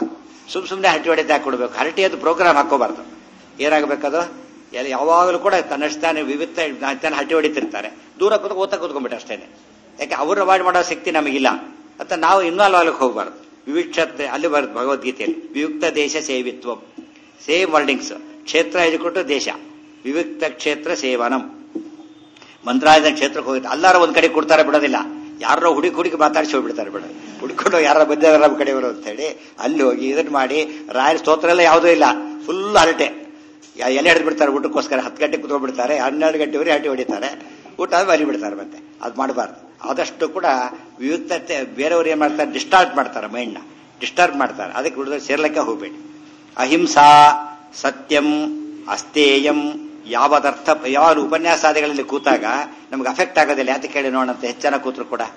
ಸುಮ್ ಸುಮ್ಮನೆ ಹರಟಿ ಹೊಡೆದು ಯಾಕೆ ಕೊಡಬೇಕು ಹರಟಿ ಅದು ಪ್ರೋಗ್ರಾಮ್ ಹಾಕೋಬಾರ್ದು ಏನಾಗಬೇಕದು ಎಲ್ಲಿ ಯಾವಾಗಲೂ ಕೂಡ ತನ್ನಷ್ಟಾನೆ ವಿವಿಧ ಜನ ಹರಟಿ ಹೊಡಿತಿರ್ತಾರೆ ದೂರ ಕೂತ್ಕೊಂಡು ಓದ್ತಾ ಕೂತ್ಕೊಂಡ್ಬಿಟ್ಟು ಅಷ್ಟೇನೆ ಯಾಕೆ ಅವರು ಅವಾಯ್ಡ್ ಮಾಡೋ ಶಕ್ತಿ ನಮಗಿಲ್ಲ ಅಂತ ನಾವು ಇನ್ವಾಲ್ವ್ ಆಗ್ಲಿಕ್ಕೆ ಹೋಗ್ಬಾರ್ದು ವಿವಿಕ್ಷತೆ ಅಲ್ಲಿ ಬರುತ್ತೆ ಭಗವದ್ಗೀತೆಯಲ್ಲಿ ವಿಯುಕ್ತ ದೇಶ ಸೇವಿತ್ವ ಸೇಮ್ ವರ್ಡಿಂಗ್ಸ್ ಕ್ಷೇತ್ರ ಹೇಳಿಕೊಟ್ಟು ದೇಶ ವಿವಿಕ್ತ ಕ್ಷೇತ್ರ ಸೇವನಂ ಮಂತ್ರಾಲಯದ ಕ್ಷೇತ್ರಕ್ಕೆ ಹೋಗಿದ್ದು ಎಲ್ಲಾರು ಒಂದ್ ಕಡೆ ಕೊಡ್ತಾರೆ ಬಿಡೋದಿಲ್ಲ ಯಾರೋ ಹುಡುಕಿ ಹುಡುಕಿ ಮಾತಾಡಿಸಿ ಹೋಗ್ಬಿಡ್ತಾರೆ ಬಿಡ ಹುಡ್ಕೊಂಡು ಯಾರ ಬಂದಿದ್ದಾರೆ ನಮ್ಮ ಕಡೆಯವರು ಅಂತ ಹೇಳಿ ಅಲ್ಲಿ ಹೋಗಿ ಇದನ್ನ ಮಾಡಿ ರಾಯರ ಸ್ತೋತ್ರ ಎಲ್ಲ ಯಾವುದೂ ಇಲ್ಲ ಫುಲ್ ಹರಟೆ ಯಾ- ಎಲೆ ಹಿಡಿದು ಬಿಡ್ತಾರೆ ಊಟಕ್ಕೋಸ್ಕರ ಹತ್ತು ಗಂಟೆ ಕುತ್ಕೊಂಡ್ಬಿಡ್ತಾರೆ ಹನ್ನೆರಡು ಗಂಟೆವರೆಗೆ ಹರಟೆ ಹೊಡಿತಾರೆ ಊಟ ಆದ್ಮೇಲೆ ಬಲಿ ಬಿಡ್ತಾರೆ ಮತ್ತೆ ಅದು ಮಾಡಬಾರ್ದು ಆದಷ್ಟು ಕೂಡ ವಿಯುಕ್ತತೆ ಬೇರೆಯವರು ಏನ್ ಮಾಡ್ತಾರೆ ಡಿಸ್ಟಾರ್ಟ್ ಮಾಡ್ತಾರೆ ಮೈಂಡ್ನ ಡಿಸ್ಟರ್ಬ್ ಮಾಡ್ತಾರೆ ಅದಕ್ಕೆ ಹುಡುಗ ಸೇರ್ಲಿಕ್ಕೆ ಹೋಗ್ಬೇಡಿ ಅಹಿಂಸಾ ಸತ್ಯಂ ಅಸ್ತೇಯಂ ಯಾವದರ್ಥ ಯಾವ ಉಪನ್ಯಾಸಾದಿಗಳಲ್ಲಿ ಕೂತಾಗ ನಮ್ಗೆ ಅಫೆಕ್ಟ್ ಆಗೋದಿಲ್ಲ ಯಾಕೆ ಕೇಳಿ ನೋಡೋಣ ಅಂತ ಹೆಚ್ಚನ ಕೂತ್ರು ಕೂಡ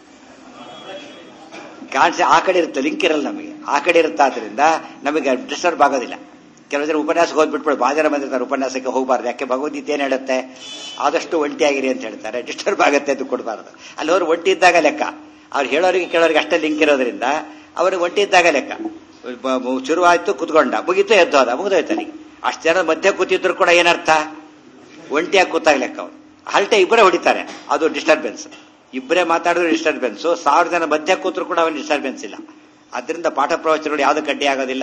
ಕಾಣಿಸಿ ಆ ಕಡೆ ಇರುತ್ತೆ ಲಿಂಕ್ ಇರಲ್ಲ ನಮಗೆ ಆ ಕಡೆ ಇರುತ್ತೆ ಆದ್ರಿಂದ ನಮಗೆ ಡಿಸ್ಟರ್ಬ್ ಆಗೋದಿಲ್ಲ ಕೆಲವು ಜನ ಉಪನ್ಯಾಸಕ್ಕೆ ಹೋಗ್ಬಿಟ್ಬಿಟ್ಟು ಭಾಳ ಜನ ಬಂದಿರ್ತಾರೆ ಉಪನ್ಯಾಸಕ್ಕೆ ಹೋಗಬಾರ್ದು ಯಾಕೆ ಭಗವದ್ಗೀತೆ ಏನ್ ಹೇಳುತ್ತೆ ಆದಷ್ಟು ಒಂಟಿಯಾಗಿರಿ ಅಂತ ಹೇಳ್ತಾರೆ ಡಿಸ್ಟರ್ಬ್ ಆಗುತ್ತೆ ಅಂತ ಕೊಡಬಾರ್ದು ಅಲ್ಲಿ ಅವ್ರು ಒಂಟಿ ಇದ್ದಾಗ ಲೆಕ್ಕ ಅವ್ರು ಹೇಳೋರಿಗೆ ಕೇಳೋರಿಗೆ ಅಷ್ಟೇ ಲಿಂಕ್ ಇರೋದ್ರಿಂದ ಅವ್ರಿಗೆ ಒಂಟಿ ಇದ್ದಾಗ ಲೆಕ್ಕ ಬ- ಬ- ಶುರುವಾಯ್ತು ಕುತ್ಕೊಂಡ ಮುಗಿತು ಎದ್ದೋದ ಮುಗಿದೋಯ್ತಾನಿಗೆ ಅಷ್ಟು ಜನ ಮಧ್ಯೆ ಕೂತಿದ್ರು ಕೂಡ ಏನರ್ಥ ಒಂಟಿಯಾಗಿ ಕೂತಾಗ ಲೆಕ್ಕ ಅವ್ರು ಹಲ್ಟೆ ಇಬ್ಬರೇ ಹೊಡಿತಾರೆ ಅದು ಡಿಸ್ಟರ್ಬೆನ್ಸ್ ಇಬ್ಬರೇ ಮಾತಾಡಿದ್ರೆ ಡಿಸ್ಟರ್ಬೆನ್ಸ್ ಸಾವಿರ ಜನ ಮಧ್ಯ ಕೂತ್ರು ಕೂಡ ಅವನು ಡಿಸ್ಟರ್ಬೆನ್ಸ್ ಇಲ್ಲ ಅದರಿಂದ ಪಾಠ ಪ್ರವಚನಗಳು ಯಾವುದು ಕಡ್ಡಿ ಆಗೋದಿಲ್ಲ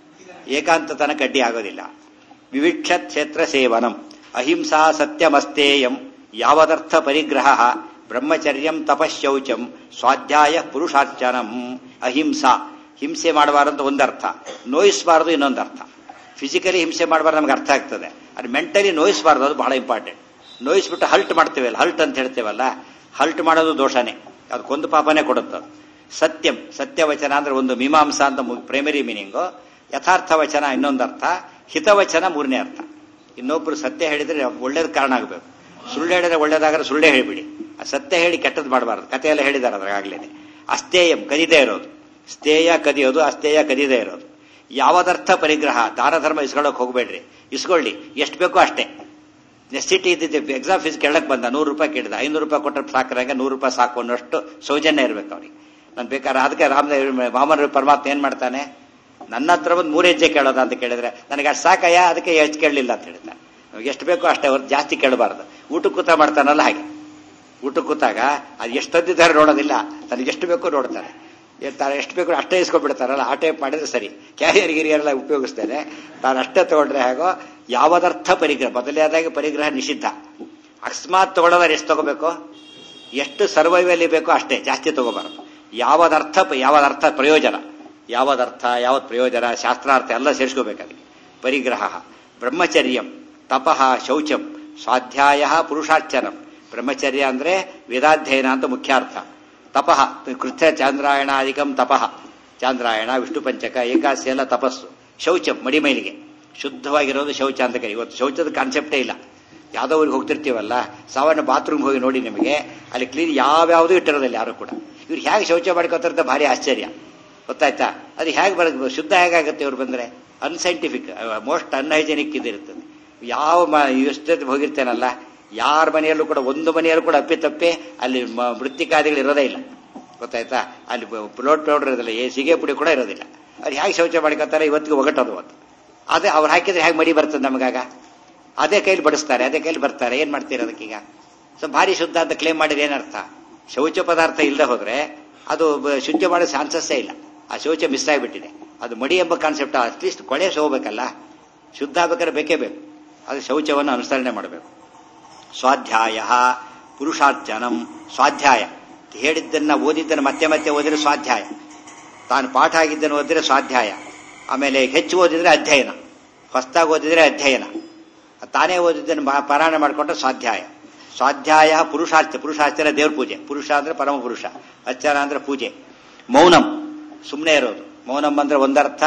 ಏಕಾಂತತನ ಕಡ್ಡಿ ಆಗೋದಿಲ್ಲ ವಿವಿಕ್ಷ ಕ್ಷೇತ್ರ ಸೇವನಂ ಅಹಿಂಸಾ ಸತ್ಯಮಸ್ತೇಯಂ ಯಾವದರ್ಥ ಪರಿಗ್ರಹ ಬ್ರಹ್ಮಚರ್ಯಂ ತಪಶೌಚಂ ಸ್ವಾಧ್ಯಾಯ ಪುರುಷಾರ್ಚನಂ ಅಹಿಂಸಾ ಹಿಂಸೆ ಮಾಡಬಾರದು ಒಂದರ್ಥ ನೋಯಿಸಬಾರದು ಇನ್ನೊಂದರ್ಥ ಫಿಸಿಕಲಿ ಹಿಂಸೆ ಮಾಡಬಾರ್ದು ನಮ್ಗೆ ಅರ್ಥ ಆಗ್ತದೆ ಅದು ಮೆಂಟಲಿ ನೋಯಿಸಬಾರ್ದು ಅದು ಬಹಳ ಇಂಪಾರ್ಟೆಂಟ್ ನೋಯಿಸ್ಬಿಟ್ಟು ಹಲ್ಟ್ ಮಾಡ್ತೇವಲ್ಲ ಹಲ್ಟ್ ಅಂತ ಹೇಳ್ತೇವಲ್ಲ ಹಲ್ಟ್ ಮಾಡೋದು ದೋಷನೇ ಅದು ಕೊಂದು ಪಾಪನೇ ಕೊಡುತ್ತೆ ಅದು. ಸತ್ಯಂ ಸತ್ಯವಚನ ಅಂದ್ರೆ ಒಂದು ಮೀಮಾಂಸಾ ಅಂತ ಪ್ರೈಮರಿ ಮೀನಿಂಗು ಯಥಾರ್ಥ ವಚನ ಇನ್ನೊಂದರ್ಥ ಹಿತವಚನ ಮೂರನೇ ಅರ್ಥ ಇನ್ನೊಬ್ರು ಸತ್ಯ ಹೇಳಿದ್ರೆ ಒಳ್ಳೇದ್ ಕಾರಣ ಆಗಬೇಕು ಸುಳ್ಳು ಹೇಳಿದ್ರೆ ಒಳ್ಳೇದಾದ್ರೆ ಸುಳ್ಳೇ ಹೇಳಿಬಿಡಿ ಆ ಸತ್ಯ ಹೇಳಿ ಕೆಟ್ಟದ್ದು ಮಾಡಬಾರ್ದು ಕಥೆ ಎಲ್ಲ ಹೇಳಿದ್ದಾರೆ ಅದ್ರಾಗ್ಲೇನೆ ಅಸ್ತೇಯಂ ಕದಿದೇ ಇರೋದು ಸ್ಥೇಯ ಕದಿಯೋದು ಅಸ್ತೇಯ ಕದಿದೇ ಇರೋದು ಯಾವದರ್ಥ ಪರಿಗ್ರಹ ದಾನ ಧರ್ಮ ಇಸ್ಕೊಳ್ಳೋಕೆ ಹೋಗ್ಬೇಡ್ರಿ ಇಸ್ಕೊಳ್ಳಿ ಎಷ್ಟು ಬೇಕೋ ಅಷ್ಟೇ ನೆಸಿಟಿ ಇದ್ದಿದ್ದು ಎಕ್ಸಾಮ್ ಫೀಸ್ ಕೇಳಕ್ ಬಂದ ನೂರು ರೂಪಾಯಿ ಕೇಳಿದ ಐನೂರು ರೂಪಾಯಿ ಕೊಟ್ಟರೆ ಸಾಕ್ರಾಗ ನೂರು ರೂಪಾಯಿ ಸಾಕು ಅನ್ನೋಷ್ಟು ಸೌಜನ್ಯ ಇರ್ಬೇಕು ಅವ್ರಿಗೆ ನಾನು ಬೇಕಾದ್ರೆ ಅದಕ್ಕೆ ರಾಮದೇವ್ ವಾಮನ ಪರಮಾತ್ಮ ಏನ್ ಮಾಡ್ತಾನೆ ನನ್ನ ಹತ್ರ ಒಂದು ಮೂರು ಹೆಜ್ಜೆ ಕೇಳೋದ ಅಂತ ಕೇಳಿದ್ರೆ ನನಗೆ ಅಷ್ಟು ಸಾಕಯ್ಯ ಅದಕ್ಕೆ ಹೆಚ್ಚು ಕೇಳಲಿಲ್ಲ ಅಂತ ಹೇಳ್ತಾನೆ ನಮ್ಗೆ ಎಷ್ಟು ಬೇಕೋ ಅಷ್ಟೇ ಅವ್ರು ಜಾಸ್ತಿ ಕೇಳಬಾರ್ದು ಊಟಕ್ಕೆ ಕೂತ ಮಾಡ್ತಾನಲ್ಲ ಹಾಗೆ ಊಟಕ್ಕೆ ಕೂತಾಗ ಅದು ಎಷ್ಟೊತ್ತಿದ್ದಾರೆ ನೋಡೋದಿಲ್ಲ ನನಗೆ ಎಷ್ಟು ಬೇಕೋ ನೋಡ್ತಾರೆ ತಾನು ಎಷ್ಟು ಬೇಕು ಅಷ್ಟೇ ಇಸ್ಕೊಂಡ್ಬಿಡ್ತಾರಲ್ಲ ಆ ಟೈಪ್ ಮಾಡಿದ್ರೆ ಸರಿ ಕ್ಯಾರಿಯರ್ ಗಿರಿಯರೆಲ್ಲ ಉಪಯೋಗಿಸ್ತೇನೆ ತಾನು ಅಷ್ಟೇ ತಗೊಂಡ್ರೆ ಹೇಗೋ ಯಾವದರ್ಥ ಪರಿಗ್ರಹ ಮೊದಲನೇದಾಗಿ ಪರಿಗ್ರಹ ನಿಷಿದ್ಧ ಅಕಸ್ಮಾತ್ ತಗೊಳ್ಳೋದ್ರೆ ಎಷ್ಟು ತಗೋಬೇಕು ಎಷ್ಟು ಸರ್ವೈವಲ್ಲಿ ಬೇಕೋ ಅಷ್ಟೇ ಜಾಸ್ತಿ ತಗೋಬಾರದು ಯಾವದರ್ಥ ಯಾವದರ್ಥ ಪ್ರಯೋಜನ ಯಾವದರ್ಥ ಯಾವತ್ ಪ್ರಯೋಜನ ಶಾಸ್ತ್ರಾರ್ಥ ಎಲ್ಲ ಸೇರಿಸ್ಕೋಬೇಕು ಅದಕ್ಕೆ ಪರಿಗ್ರಹ ಬ್ರಹ್ಮಚರ್ಯಂ ತಪಃ ಶೌಚಂ ಸ್ವಾಧ್ಯಾಯ ಪುರುಷಾರ್ಚನಂ ಬ್ರಹ್ಮಚರ್ಯ ಅಂದ್ರೆ ವೇದಾಧ್ಯಯನ ಅಂತ ಮುಖ್ಯಾರ್ಥ ತಪಃ ಕೃತ್ಯ ಚಾಂದ್ರಾಯಣಾಧಿಕಂ ತಪಃ ಚಾಂದ್ರಾಯಣ ವಿಷ್ಣು ಪಂಚಕ ಏಕಾಸಿ ಎಲ್ಲ ತಪಸ್ಸು ಶೌಚಂ ಮಡಿಮೈಲಿಗೆ ಶುದ್ಧವಾಗಿರೋದು ಶೌಚ ಅಂತ ಕರಿ ಇವತ್ತು ಶೌಚದ ಕಾನ್ಸೆಪ್ಟೇ ಇಲ್ಲ ಯಾವುದೋ ಊರಿಗೆ ಹೋಗ್ತಿರ್ತೀವಲ್ಲ ಸಾಮಾನ್ಯ ಬಾತ್ರೂಮ್ ಹೋಗಿ ನೋಡಿ ನಿಮಗೆ ಅಲ್ಲಿ ಕ್ಲೀನ್ ಯಾವ್ಯಾವುದೂ ಇಟ್ಟಿರೋದಿಲ್ಲ ಯಾರು ಕೂಡ ಇವ್ರು ಹೇಗೆ ಶೌಚ ಮಾಡ್ಕೋತಾರಂತ ಭಾರಿ ಆಶ್ಚರ್ಯ ಗೊತ್ತಾಯ್ತಾ ಅದು ಹೇಗೆ ಬರ ಶುದ್ಧ ಹೇಗಾಗುತ್ತೆ ಇವ್ರು ಬಂದ್ರೆ ಅನ್ಸೈಂಟಿಫಿಕ್ ಮೋಸ್ಟ್ ಅನ್ಹೈಜೆನಿಕ್ ಇದಿರ್ತದೆ ಯಾವ ಮ ಎಷ್ಟೊತ್ತು ಹೋಗಿರ್ತೇನಲ್ಲ ಯಾರ ಮನೆಯಲ್ಲೂ ಕೂಡ ಒಂದು ಮನೆಯಲ್ಲೂ ಕೂಡ ಅಪ್ಪಿತಪ್ಪಿ ಅಲ್ಲಿ ಮ- ಮೃತ್ತಿಕಾದಿಗಳು ಇರೋದೇ ಇಲ್ಲ ಗೊತ್ತಾಯ್ತಾ ಅಲ್ಲಿ ಬ್ಲಡ್ ಪೌಡರ್ ಇರೋದಿಲ್ಲ ಏ ಸಿಗೆ ಪುಡಿ ಕೂಡ ಇರೋದಿಲ್ಲ ಅವ್ರು ಹೇಗೆ ಶೌಚ ಮಾಡ್ಕೊತಾರೆ ಇವತ್ತಿಗೆ ಒಗಟೋದು ಅವತ್ತು ಅದೇ ಅವ್ರು ಹಾಕಿದ್ರೆ ಹೇಗೆ ಮಡಿ ಬರ್ತದೆ ನಮಗಾಗ ಅದೇ ಕೈಲಿ ಬಡಿಸ್ತಾರೆ ಅದೇ ಕೈಲಿ ಬರ್ತಾರೆ ಏನ್ ಮಾಡ್ತೀರ ಅದಕ್ಕೀಗ ಸೊ ಭಾರಿ ಶುದ್ಧ ಅಂತ ಕ್ಲೇಮ್ ಮಾಡಿದ್ರೆ ಏನರ್ಥ ಶೌಚ ಪದಾರ್ಥ ಇಲ್ಲದೆ ಹೋದ್ರೆ ಅದು ಬ- ಶುದ್ಧ ಮಾಡೋ ಚಾನ್ಸಸ್ಸೇ ಇಲ್ಲ ಆ ಶೌಚ ಮಿಸ್ ಆಗಿಬಿಟ್ಟಿದೆ ಅದು ಮಡಿ ಎಂಬ ಕಾನ್ಸೆಪ್ಟ್ ಅಟ್ಲೀಸ್ಟ್ ಕೊಳೆ ಹೋಗ್ಬೇಕಲ್ಲ ಶುದ್ಧ ಆಗ್ಬೇಕಾದ್ರೆ ಬೇಕೇ ಬೇಕು ಅದು ಶೌಚವನ್ನು ಅನುಸರಣೆ ಮಾಡಬೇಕು ಸ್ವಾಧ್ಯಾಯ ಪುರುಷಾರ್ಚನಂ ಸ್ವಾಧ್ಯಾಯ ಹೇಳಿದ್ದನ್ನ ಓದಿದ್ದನ್ನು ಮತ್ತೆ ಮತ್ತೆ ಓದಿದ್ರೆ ಸ್ವಾಧ್ಯಾಯ ತಾನು ಪಾಠ ಆಗಿದ್ದನ್ನು ಓದಿದ್ರೆ ಸ್ವಾಧ್ಯಾಯ ಆಮೇಲೆ ಹೆಚ್ಚು ಓದಿದ್ರೆ ಅಧ್ಯಯನ ಹೊಸ್ದಾಗಿ ಓದಿದ್ರೆ ಅಧ್ಯಯನ ತಾನೇ ಓದಿದ್ದನ್ನು ಮಾ- ಪಾರಾಯಣ ಮಾಡಿಕೊಂಡ್ರೆ ಸ್ವಾಧ್ಯಾಯ ಸ್ವಾಧ್ಯಾಯ ಪುರುಷಾರ್ಚ ಪುರುಷಾರ್ಚನೆ ದೇವ್ರ ಪೂಜೆ ಪುರುಷ ಅಂದ್ರೆ ಪರಮ ಪುರುಷ ಅರ್ಚನ ಅಂದ್ರೆ ಪೂಜೆ ಮೌನಂ ಸುಮ್ಮನೆ ಇರೋದು ಮೌನಂ ಅಂದ್ರೆ ಒಂದರ್ಥ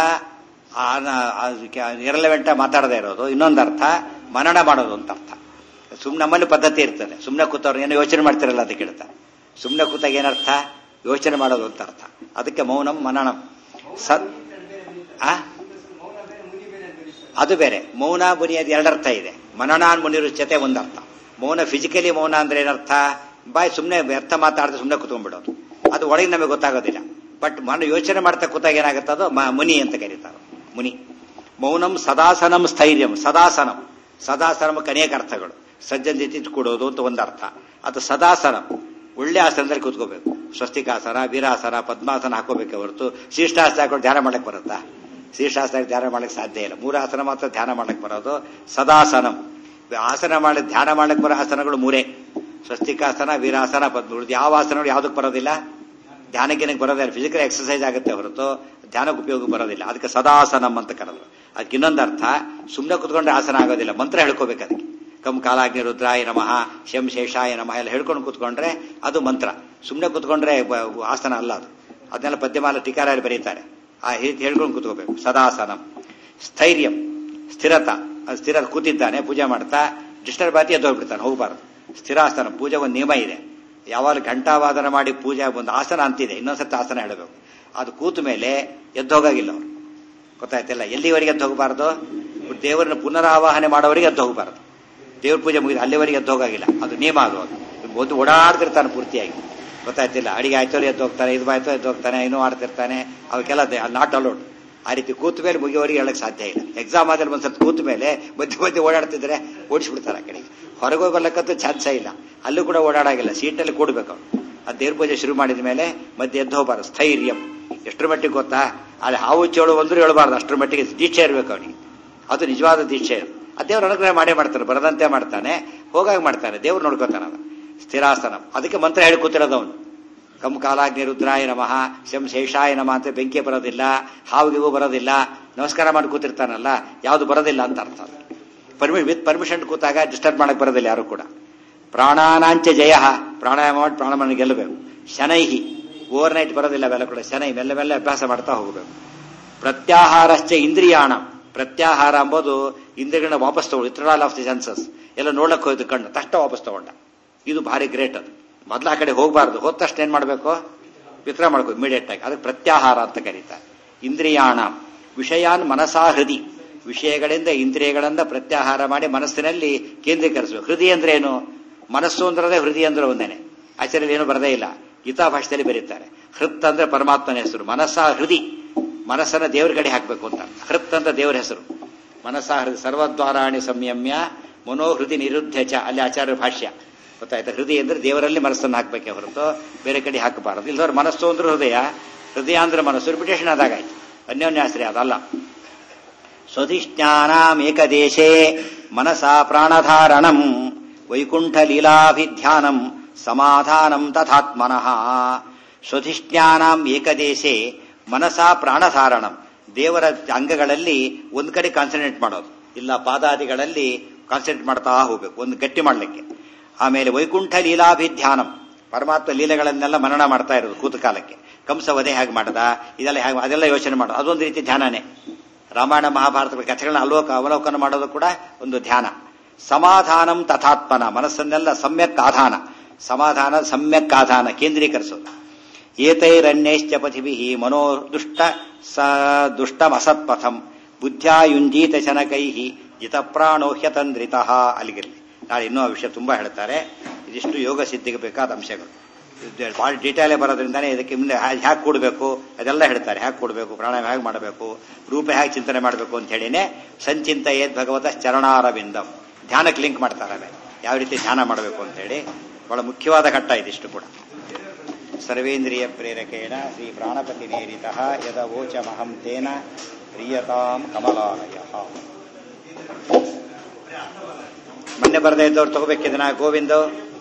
ಇರಲೆವೆಂಟ ಮಾತಾಡದೇ ಇರೋದು ಇನ್ನೊಂದರ್ಥ ಮನನ ಮಾಡೋದು ಅಂತ ಅರ್ಥ ಸುಮ್ಮನೆ ನಮ್ಮಲ್ಲಿ ಪದ್ಧತಿ ಇರ್ತದೆ ಸುಮ್ಮನೆ ಕೂತವ್ರು ಏನೋ ಯೋಚನೆ ಮಾಡ್ತಿರಲ್ಲ ಅದಕ್ಕೆ ಹೇಳ್ತಾರೆ ಸುಮ್ಮನೆ ಕೂತಾಗ ಏನರ್ಥ ಯೋಚನೆ ಮಾಡೋದು ಅಂತ ಅರ್ಥ ಅದಕ್ಕೆ ಮೌನಂ ಮನನಂ ಸತ್ ಆ ಅದು ಬೇರೆ ಮೌನ ಮುನಿ ಅದು ಎರಡರ್ಥ ಇದೆ ಮನನಾನ್ ಮುನಿರುಚ್ಯತೆ ಒಂದರ್ಥ ಮೌನ ಫಿಸಿಕಲಿ ಮೌನ ಅಂದ್ರೆ ಏನರ್ಥ ಬಾಯ್ ಸುಮ್ಮನೆ ವ್ಯರ್ಥ ಮಾತಾಡಿದ್ರೆ ಸುಮ್ಮನೆ ಕುತ್ಕೊಂಡ್ಬಿಡೋದು ಅದು ಒಳಗೆ ನಮಗೆ ಗೊತ್ತಾಗೋದಿಲ್ಲ ಬಟ್ ಮನ ಯೋಚನೆ ಮಾಡ್ತಾ ಕೂತಾಗ ಏನಾಗುತ್ತದೋ ಮುನಿ ಅಂತ ಕರೀತಾರೆ ಮುನಿ ಮೌನಂ ಸದಾಸನಂ ಸ್ಥೈರ್ಯಂ ಸದಾಸನಂ ಸದಾಸನಮಕ್ಕೆ ಅನೇಕ ಅರ್ಥಗಳು ಸಜ್ಜನ ಜೊತೆ ಕೂಡೋದು ಅಂತ ಒಂದು ಅರ್ಥ ಅದು ಸದಾಸನ ಒಳ್ಳೆ ಆಸನದಲ್ಲಿ ಕೂತ್ಕೋಬೇಕು ಸ್ವಸ್ತಿಕಾಸನ ವೀರಾಸನ ಪದ್ಮಾಸನ ಹಾಕೋಬೇಕೆ ಹೊರತು ಶೀರ್ಷಾಸನ ಹಾಕೊಂಡು ಧ್ಯಾನ ಮಾಡಕ್ ಬರುತ್ತಾ ಶೀರ್ಷಾಸನ ಧ್ಯಾನ ಮಾಡಕ್ ಸಾಧ್ಯ ಇಲ್ಲ ಮೂರಾಸನ ಮಾತ್ರ ಧ್ಯಾನ ಮಾಡಕ್ ಬರೋದು ಸದಾಸನಂ ಆಸನ ಮಾಡಿ ಧ್ಯಾನ ಮಾಡಕ್ ಬರೋ ಆಸನಗಳು ಮೂರೇ ಸ್ವಸ್ತಿಕಾಸನ ವೀರಾಸನ ಪದ್ಮ ಉಳಿದ ಯಾವ ಆಸನಗಳು ಯಾವುದಕ್ಕೆ ಬರೋದಿಲ್ಲ ಧ್ಯಾನಕ್ಕೆ ಬರೋದಿಲ್ಲ ಫಿಸಿಕಲ್ ಎಕ್ಸರ್ಸೈಸ್ ಆಗುತ್ತೆ ಹೊರತು ಧ್ಯಾನಕ್ಕೆ ಉಪಯೋಗ ಬರೋದಿಲ್ಲ ಅದಕ್ಕೆ ಸದಾಸನಂ ಅಂತ ಕರೆದ್ರು ಅದಕ್ಕೆ ಇನ್ನೊಂದು ಅರ್ಥ ಸುಮ್ಮನೆ ಕುತ್ಕೊಂಡ್ರೆ ಆಸನ ಆಗೋದಿಲ್ಲ ಮಂತ್ರ ಹೇಳ್ಕೋಬೇಕು ಅದಕ್ಕೆ ಕಮ್ ಕಾಲಾಗ್ನಿ ರುದ್ರಾಯ ನಮಃ ಶಂ ಶೇಷಾಯ ನಮಃ ಎಲ್ಲ ಹೇಳ್ಕೊಂಡು ಕೂತ್ಕೊಂಡ್ರೆ ಅದು ಮಂತ್ರ ಸುಮ್ಮನೆ ಕೂತ್ಕೊಂಡ್ರೆ ಆಸನ ಅಲ್ಲ ಅದು ಅದನ್ನೆಲ್ಲ ಪದ್ಯಮಾಲ ಟೀಕಾರಲ್ಲಿ ಬರೀತಾರೆ ಆ ರೀತಿ ಹೇಳ್ಕೊಂಡು ಕೂತ್ಕೋಬೇಕು ಸದಾಸನಂ ಸ್ಥೈರ್ಯಂ ಸ್ಥಿರತ ಸ್ಥಿರ ಕೂತಿದ್ದಾನೆ ಪೂಜೆ ಮಾಡ್ತಾ ಡಿಸ್ಟರ್ಬ್ ಆತಿ ಎದ್ದೋಗ್ಬಿಡ್ತಾನೆ ಹೋಗಬಾರದು ಸ್ಥಿರಾಸನ ಪೂಜೆ ಒಂದು ನಿಯಮ ಇದೆ ಯಾವಾಗ ಘಂಟಾವಾದನ ಮಾಡಿ ಪೂಜೆ ಒಂದು ಆಸನ ಅಂತಿದೆ ಇನ್ನೊಂದ್ಸತಿ ಆಸನ ಹೇಳಬೇಕು ಅದು ಕೂತ ಮೇಲೆ ಎದ್ದೋಗಾಗಿಲ್ಲ ಅವರು ಗೊತ್ತಾಯ್ತಿಲ್ಲ ಎಲ್ಲಿವರೆಗೆ ಎದ್ದು ಹೋಗಬಾರ್ದು ದೇವರನ್ನ ಪುನರಾವಾಹನೆ ಮಾಡೋವರೆಗೆ ಎದ್ದು ಹೋಗಬಾರ್ದು ದೇವ್ರ ಪೂಜೆ ಮುಗಿದ ಅಲ್ಲಿವರೆಗೆ ಎದ್ದು ಹೋಗಾಗಿಲ್ಲ ಅದು ನಿಯಮ ಅದು ಒಂದು ಓಡಾಡ್ತಿರ್ತಾನೆ ಪೂರ್ತಿಯಾಗಿ ಗೊತ್ತಾಯ್ತಿಲ್ಲ ಅಡಿಗೆ ಆಯ್ತೋ ಎದ್ದು ಹೋಗ್ತಾನೆ ಇದು ಆಯ್ತೋ ಎದ್ದು ಹೋಗ್ತಾನೆ ಇನ್ನೂ ಆಡ್ತಿರ್ತಾನೆ ಅವಕ್ಕೆಲ್ಲ ನಾಟ್ ಅಲೋಡ್ ಆ ರೀತಿ ಕೂತ ಮೇಲೆ ಮುಗಿಯೋವರೆಗೆ ಹೇಳಕ್ ಸಾಧ್ಯ ಇಲ್ಲ ಎಕ್ಸಾಮ್ ಆದಲ್ಲಿ ಒಂದ್ಸತಿ ಕೂತ ಮೇಲೆ ಮಧ್ಯೆ ಮಧ್ಯೆ ಓಡಾಡ್ತಿದ್ರೆ ಓಡಿಸ್ಬಿಡ್ತಾರೆ ಆ ಕಡೆಗೆ ಹೊರಗೆ ಹೋಗಲಕ್ಕಂತೂ ಚಾನ್ಸೇ ಇಲ್ಲ ಅಲ್ಲೂ ಕೂಡ ಓಡಾಡಾಗಿಲ್ಲ ಸೀಟಲ್ಲಿ ಕೂಡ್ಬೇಕು ಅವ್ರು ಆ ದೇವ್ರ ಪೂಜೆ ಶುರು ಮಾಡಿದ ಮೇಲೆ ಮಧ್ಯೆ ಎದ್ದು ಹೋಗಬಾರ್ದು ಸ್ಥೈರ್ಯಂ ಎಷ್ಟರ ಮಟ್ಟಿಗೆ ಗೊತ್ತಾ ಅಲ್ಲಿ ಹಾವು ಚೇಳು ಬಂದ್ರು ಹೇಳಬಾರ್ದು ಅಷ್ಟರ ಮಟ್ಟಿಗೆ ದೀಕ್ಷೆ ಇರಬೇಕು ಅವನಿಗೆ ಅದು ನಿಜವಾದ ದೀಕ್ಷೆ ಆ ದೇವ್ರ ಅನುಗ್ರಹ ಮಾಡೇ ಮಾಡ್ತಾನೆ ಬರದಂತೆ ಮಾಡ್ತಾನೆ ಹೋಗಾಗ ಮಾಡ್ತಾನೆ ದೇವ್ರು ನೋಡ್ಕೋತಾನ ಸ್ಥಿರಾಸನ ಅದಕ್ಕೆ ಮಂತ್ರ ಹೇಳಿ ಕೂತಿರೋದು ಅವನು ಕಮ್ ಕಾಲಾಗ್ನಿ ರುದ್ರಾಯ ನಮಃ ಶಂ ಶೇಷಾಯ ನಮಃ ಅಂತ ಬೆಂಕಿ ಬರೋದಿಲ್ಲ ಹಾವಿಗೂ ಬರೋದಿಲ್ಲ ನಮಸ್ಕಾರ ಮಾಡಿ ಕೂತಿರ್ತಾನಲ್ಲ ಯಾವುದು ಬರೋದಿಲ್ಲ ಅಂತ ಅರ್ಥ ಪರ್ಮಿ ವಿತ್ ಪರ್ಮಿಷನ್ ಕೂತಾಗ ಡಿಸ್ಟರ್ಬ್ ಮಾಡಕ್ ಬರೋದಿಲ್ಲ ಯಾರು ಕೂಡ ಪ್ರಾಣಾನಾಂಚ ಜಯ ಪ್ರಾಣಾಯಾಮ ಮಾಡಿ ಪ್ರಾಣವನ್ನು ಗೆಲ್ಲಬೇಕು ಶನೈಹಿ ಓವರ್ ನೈಟ್ ಬರೋದಿಲ್ಲ ಅವೆಲ್ಲ ಕೂಡ ಶನೈ ಮೆಲ್ಲ ಮೆಲ್ಲ ಅಭ್ಯಾಸ ಮಾಡ್ತಾ ಹೋಗಬೇಕು ಪ್ರತ್ಯಾಹಾರಶ್ಚ ಇಂದ್ರಿಯಾಣ ಪ್ರತ್ಯಾಹಾರ ಎಂಬುದು ಇಂದ್ರಿಯಗಳನ್ನ ವಾಪಸ್ ತಗೊಂಡು ಇತ್ರಾಲ್ ಆಫ್ ದಿ ಸೆನ್ಸಸ್ ಎಲ್ಲ ನೋಡಕ್ ಹೋಯ್ತು ಕಣ್ಣು ತಕ್ಷಣ ವಾಪಸ್ ತಗೊಂಡ ಇದು ಭಾರಿ ಗ್ರೇಟ್ ಅದು ಮೊದ್ಲು ಆ ಕಡೆ ಹೋಗಬಾರ್ದು ಹೋದ ತಕ್ಷಣ ಏನ್ ಮಾಡ್ಬೇಕು ವಿತ್ರ ಮಾಡ್ಕೋ ಇಮಿಡಿಯೇಟ್ ಆಗಿ ಅದಕ್ಕೆ ಪ್ರತ್ಯಾಹಾರ ಅಂತ ಕರೀತಾರೆ ಇಂದ್ರಿಯಾಣ ವಿಷಯಾನ್ ಮನಸಾ ಹೃದಿ ವಿಷಯಗಳಿಂದ ಇಂದ್ರಿಯಗಳಿಂದ ಪ್ರತ್ಯಾಹಾರ ಮಾಡಿ ಮನಸ್ಸಿನಲ್ಲಿ ಕೇಂದ್ರೀಕರಿಸಬೇಕು ಹೃದಯ ಅಂದ್ರೆ ಏನು ಮನಸ್ಸು ಅಂದ್ರೆ ಹೃದಯ ಅಂದ್ರೆ ಒಂದೇನೆ ಆಚಾರ್ಯ ಏನು ಬರದೇ ಇಲ್ಲ ಗೀತಾ ಭಾಷೆಯಲ್ಲಿ ಬರೀತಾರೆ ಹೃತ್ ಅಂದ್ರೆ ಪರಮಾತ್ಮನ ಹೆಸರು ಮನಸ್ಸ ಹೃದಿ ಮನಸ್ಸನ್ನ ದೇವ್ರ ಕಡೆ ಹಾಕಬೇಕು ಅಂತ ಹೃತ್ ಅಂತ ದೇವರ ಹೆಸರು ಮನಸ್ಸ ಹೃದಯ ಸರ್ವದ್ವಾರಾಣಿ ಸಂಯಮ್ಯ ಮನೋಹೃದಿ ನಿರುದ್ಧ ಚ ಅಲ್ಲಿ ಆಚಾರ್ಯ ಭಾಷ್ಯ ಗೊತ್ತಾಯ್ತಾ ಹೃದಯ ಅಂದ್ರೆ ದೇವರಲ್ಲಿ ಮನಸ್ಸನ್ನು ಹಾಕಬೇಕೆ ಹೊರತು ಬೇರೆ ಕಡೆ ಹಾಕಬಾರದು ಇಲ್ಲದವ್ರ ಮನಸ್ಸು ಅಂದ್ರೆ ಹೃದಯ ಹೃದಯ ಅಂದ್ರೆ ಮನಸ್ಸು ರಿಪಿಟೇಷನ್ ಆದಾಗಾಯ್ತು ಅನ್ಯೋನ್ಯಾಶ್ರಯ ಅದಲ್ಲ ಸ್ವಧಿಷ್ಠಾನಾಂ ಏಕದೇಶೇ ಮನಸಾ ಪ್ರಾಣಧಾರಣಂ ವೈಕುಂಠ ಲೀಲಾಭಿಧ್ಯಾನಂ ಸಮಾಧಾನಂ ತಥಾತ್ಮನಃ ಸ್ವಧಿಷ್ಠಾನಾಂ ಏಕದೇಶೇ ಮನಸಾ ಪ್ರಾಣಧಾರಣಂ ದೇವರ ಅಂಗಗಳಲ್ಲಿ ಒಂದ್ ಕಡೆ ಕಾನ್ಸಂಟ್ರೇಟ್ ಮಾಡೋದು ಇಲ್ಲ ಪಾದಾದಿಗಳಲ್ಲಿ ಕಾನ್ಸಂಟ್ರೇಟ್ ಮಾಡ್ತಾ ಹೋಗ್ಬೇಕು ಒಂದು ಗಟ್ಟಿ ಮಾಡ್ಲಿಕ್ಕೆ ಆಮೇಲೆ ವೈಕುಂಠ ಲೀಲಾಭಿಧ್ಯಾನಂ ಪರಮಾತ್ಮ ಲೀಲೆಗಳನ್ನೆಲ್ಲ ಮನನ ಮಾಡ್ತಾ ಇರೋದು ಕೂತಕಾಲಕ್ಕೆ ಕಂಸ ವಧೆ ಹೇಗೆ ಮಾಡದ ಇದೆಲ್ಲ ಹೇಗೆ ಅದೆಲ್ಲ ಯೋಚನೆ ಮಾಡೋದು ಅದೊಂದು ರೀತಿ ಧ್ಯಾನನೇ ರಾಮಾಯಣ ಮಹಾಭಾರತಗಳ ಕಥೆಗಳನ್ನ ಅಲೋಕ ಅವಲೋಕನ ಮಾಡೋದು ಕೂಡ ಒಂದು ಧ್ಯಾನ ಸಮಾಧಾನಂ ತಥಾತ್ಮನ ಮನಸ್ಸನ್ನೆಲ್ಲ ಸಮ್ಯಕ್ ಆಧಾನ ಸಮಾಧಾನ ಸಮ್ಯಕ್ ಆಧಾನ ಕೇಂದ್ರೀಕರಿಸೋದು ಏತೈರನ್ಯೈಶ್ಚ ಪಥಿಭಿ ಮನೋ ದುಷ್ಟ ಸ ದುಷ್ಟಮಸತ್ಪಥಂ ಬುದ್ಧ್ಯಾಯುಂಜೀತ ಶನಕೈ ಜಿತಪ್ರಾಣೋ ಹ್ಯತಂದ್ರಿತ ಅಲ್ಲಿಗಿರಲಿ ನಾಳೆ ಇನ್ನೂ ಆ ವಿಷಯ ತುಂಬಾ ಹೇಳ್ತಾರೆ ಇದಿಷ್ಟು ಯೋಗ ಸಿದ್ಧಿಗೆ ಬೇಕಾದ ಅಂಶಗಳು ಭಾಳ ಡೀಟೇಲೇ ಬರೋದ್ರಿಂದಾನೇ ಇದಕ್ಕೆ ಮುಂದೆ ಹ್ಯಾಕ್ ಕೊಡಬೇಕು ಅದೆಲ್ಲ ಹೇಳ್ತಾರೆ ಹ್ಯಾಕ್ ಕೊಡಬೇಕು ಪ್ರಾಣಾಯಾಮ ಹೇಗೆ ಮಾಡಬೇಕು ರೂಪ ಹೇಗೆ ಚಿಂತನೆ ಮಾಡಬೇಕು ಅಂತ ಹೇಳಿನೇ ಸಂಚಿಂತ ಏದ್ ಭಗವತ ಚರಣಾರವಿಂದಂ ಧ್ಯಾನಕ್ಕೆ ಲಿಂಕ್ ಮಾಡ್ತಾರೆ ಯಾವ ರೀತಿ ಧ್ಯಾನ ಮಾಡಬೇಕು ಅಂತ ಹೇಳಿ ಬಹಳ ಮುಖ್ಯವಾದ ಘಟ್ಟ ಇದಿಷ್ಟು ಕೂಡ ಸರ್ವೇಂದ್ರಿಯ ಪ್ರೇರಕೇಣ ಶ್ರೀ ಪ್ರಾಣಪತಿ ನೇರಿತ ಯದ ವೋಚಮಹಂ ತೇನ ಪ್ರಿಯತಾಂ ಕಮಲಾಲಯ ಮೊನ್ನೆ ಬರದೇ ಇದ್ದವ್ರು ತಗೋಬೇಕಿದನ ಗೋವಿಂದ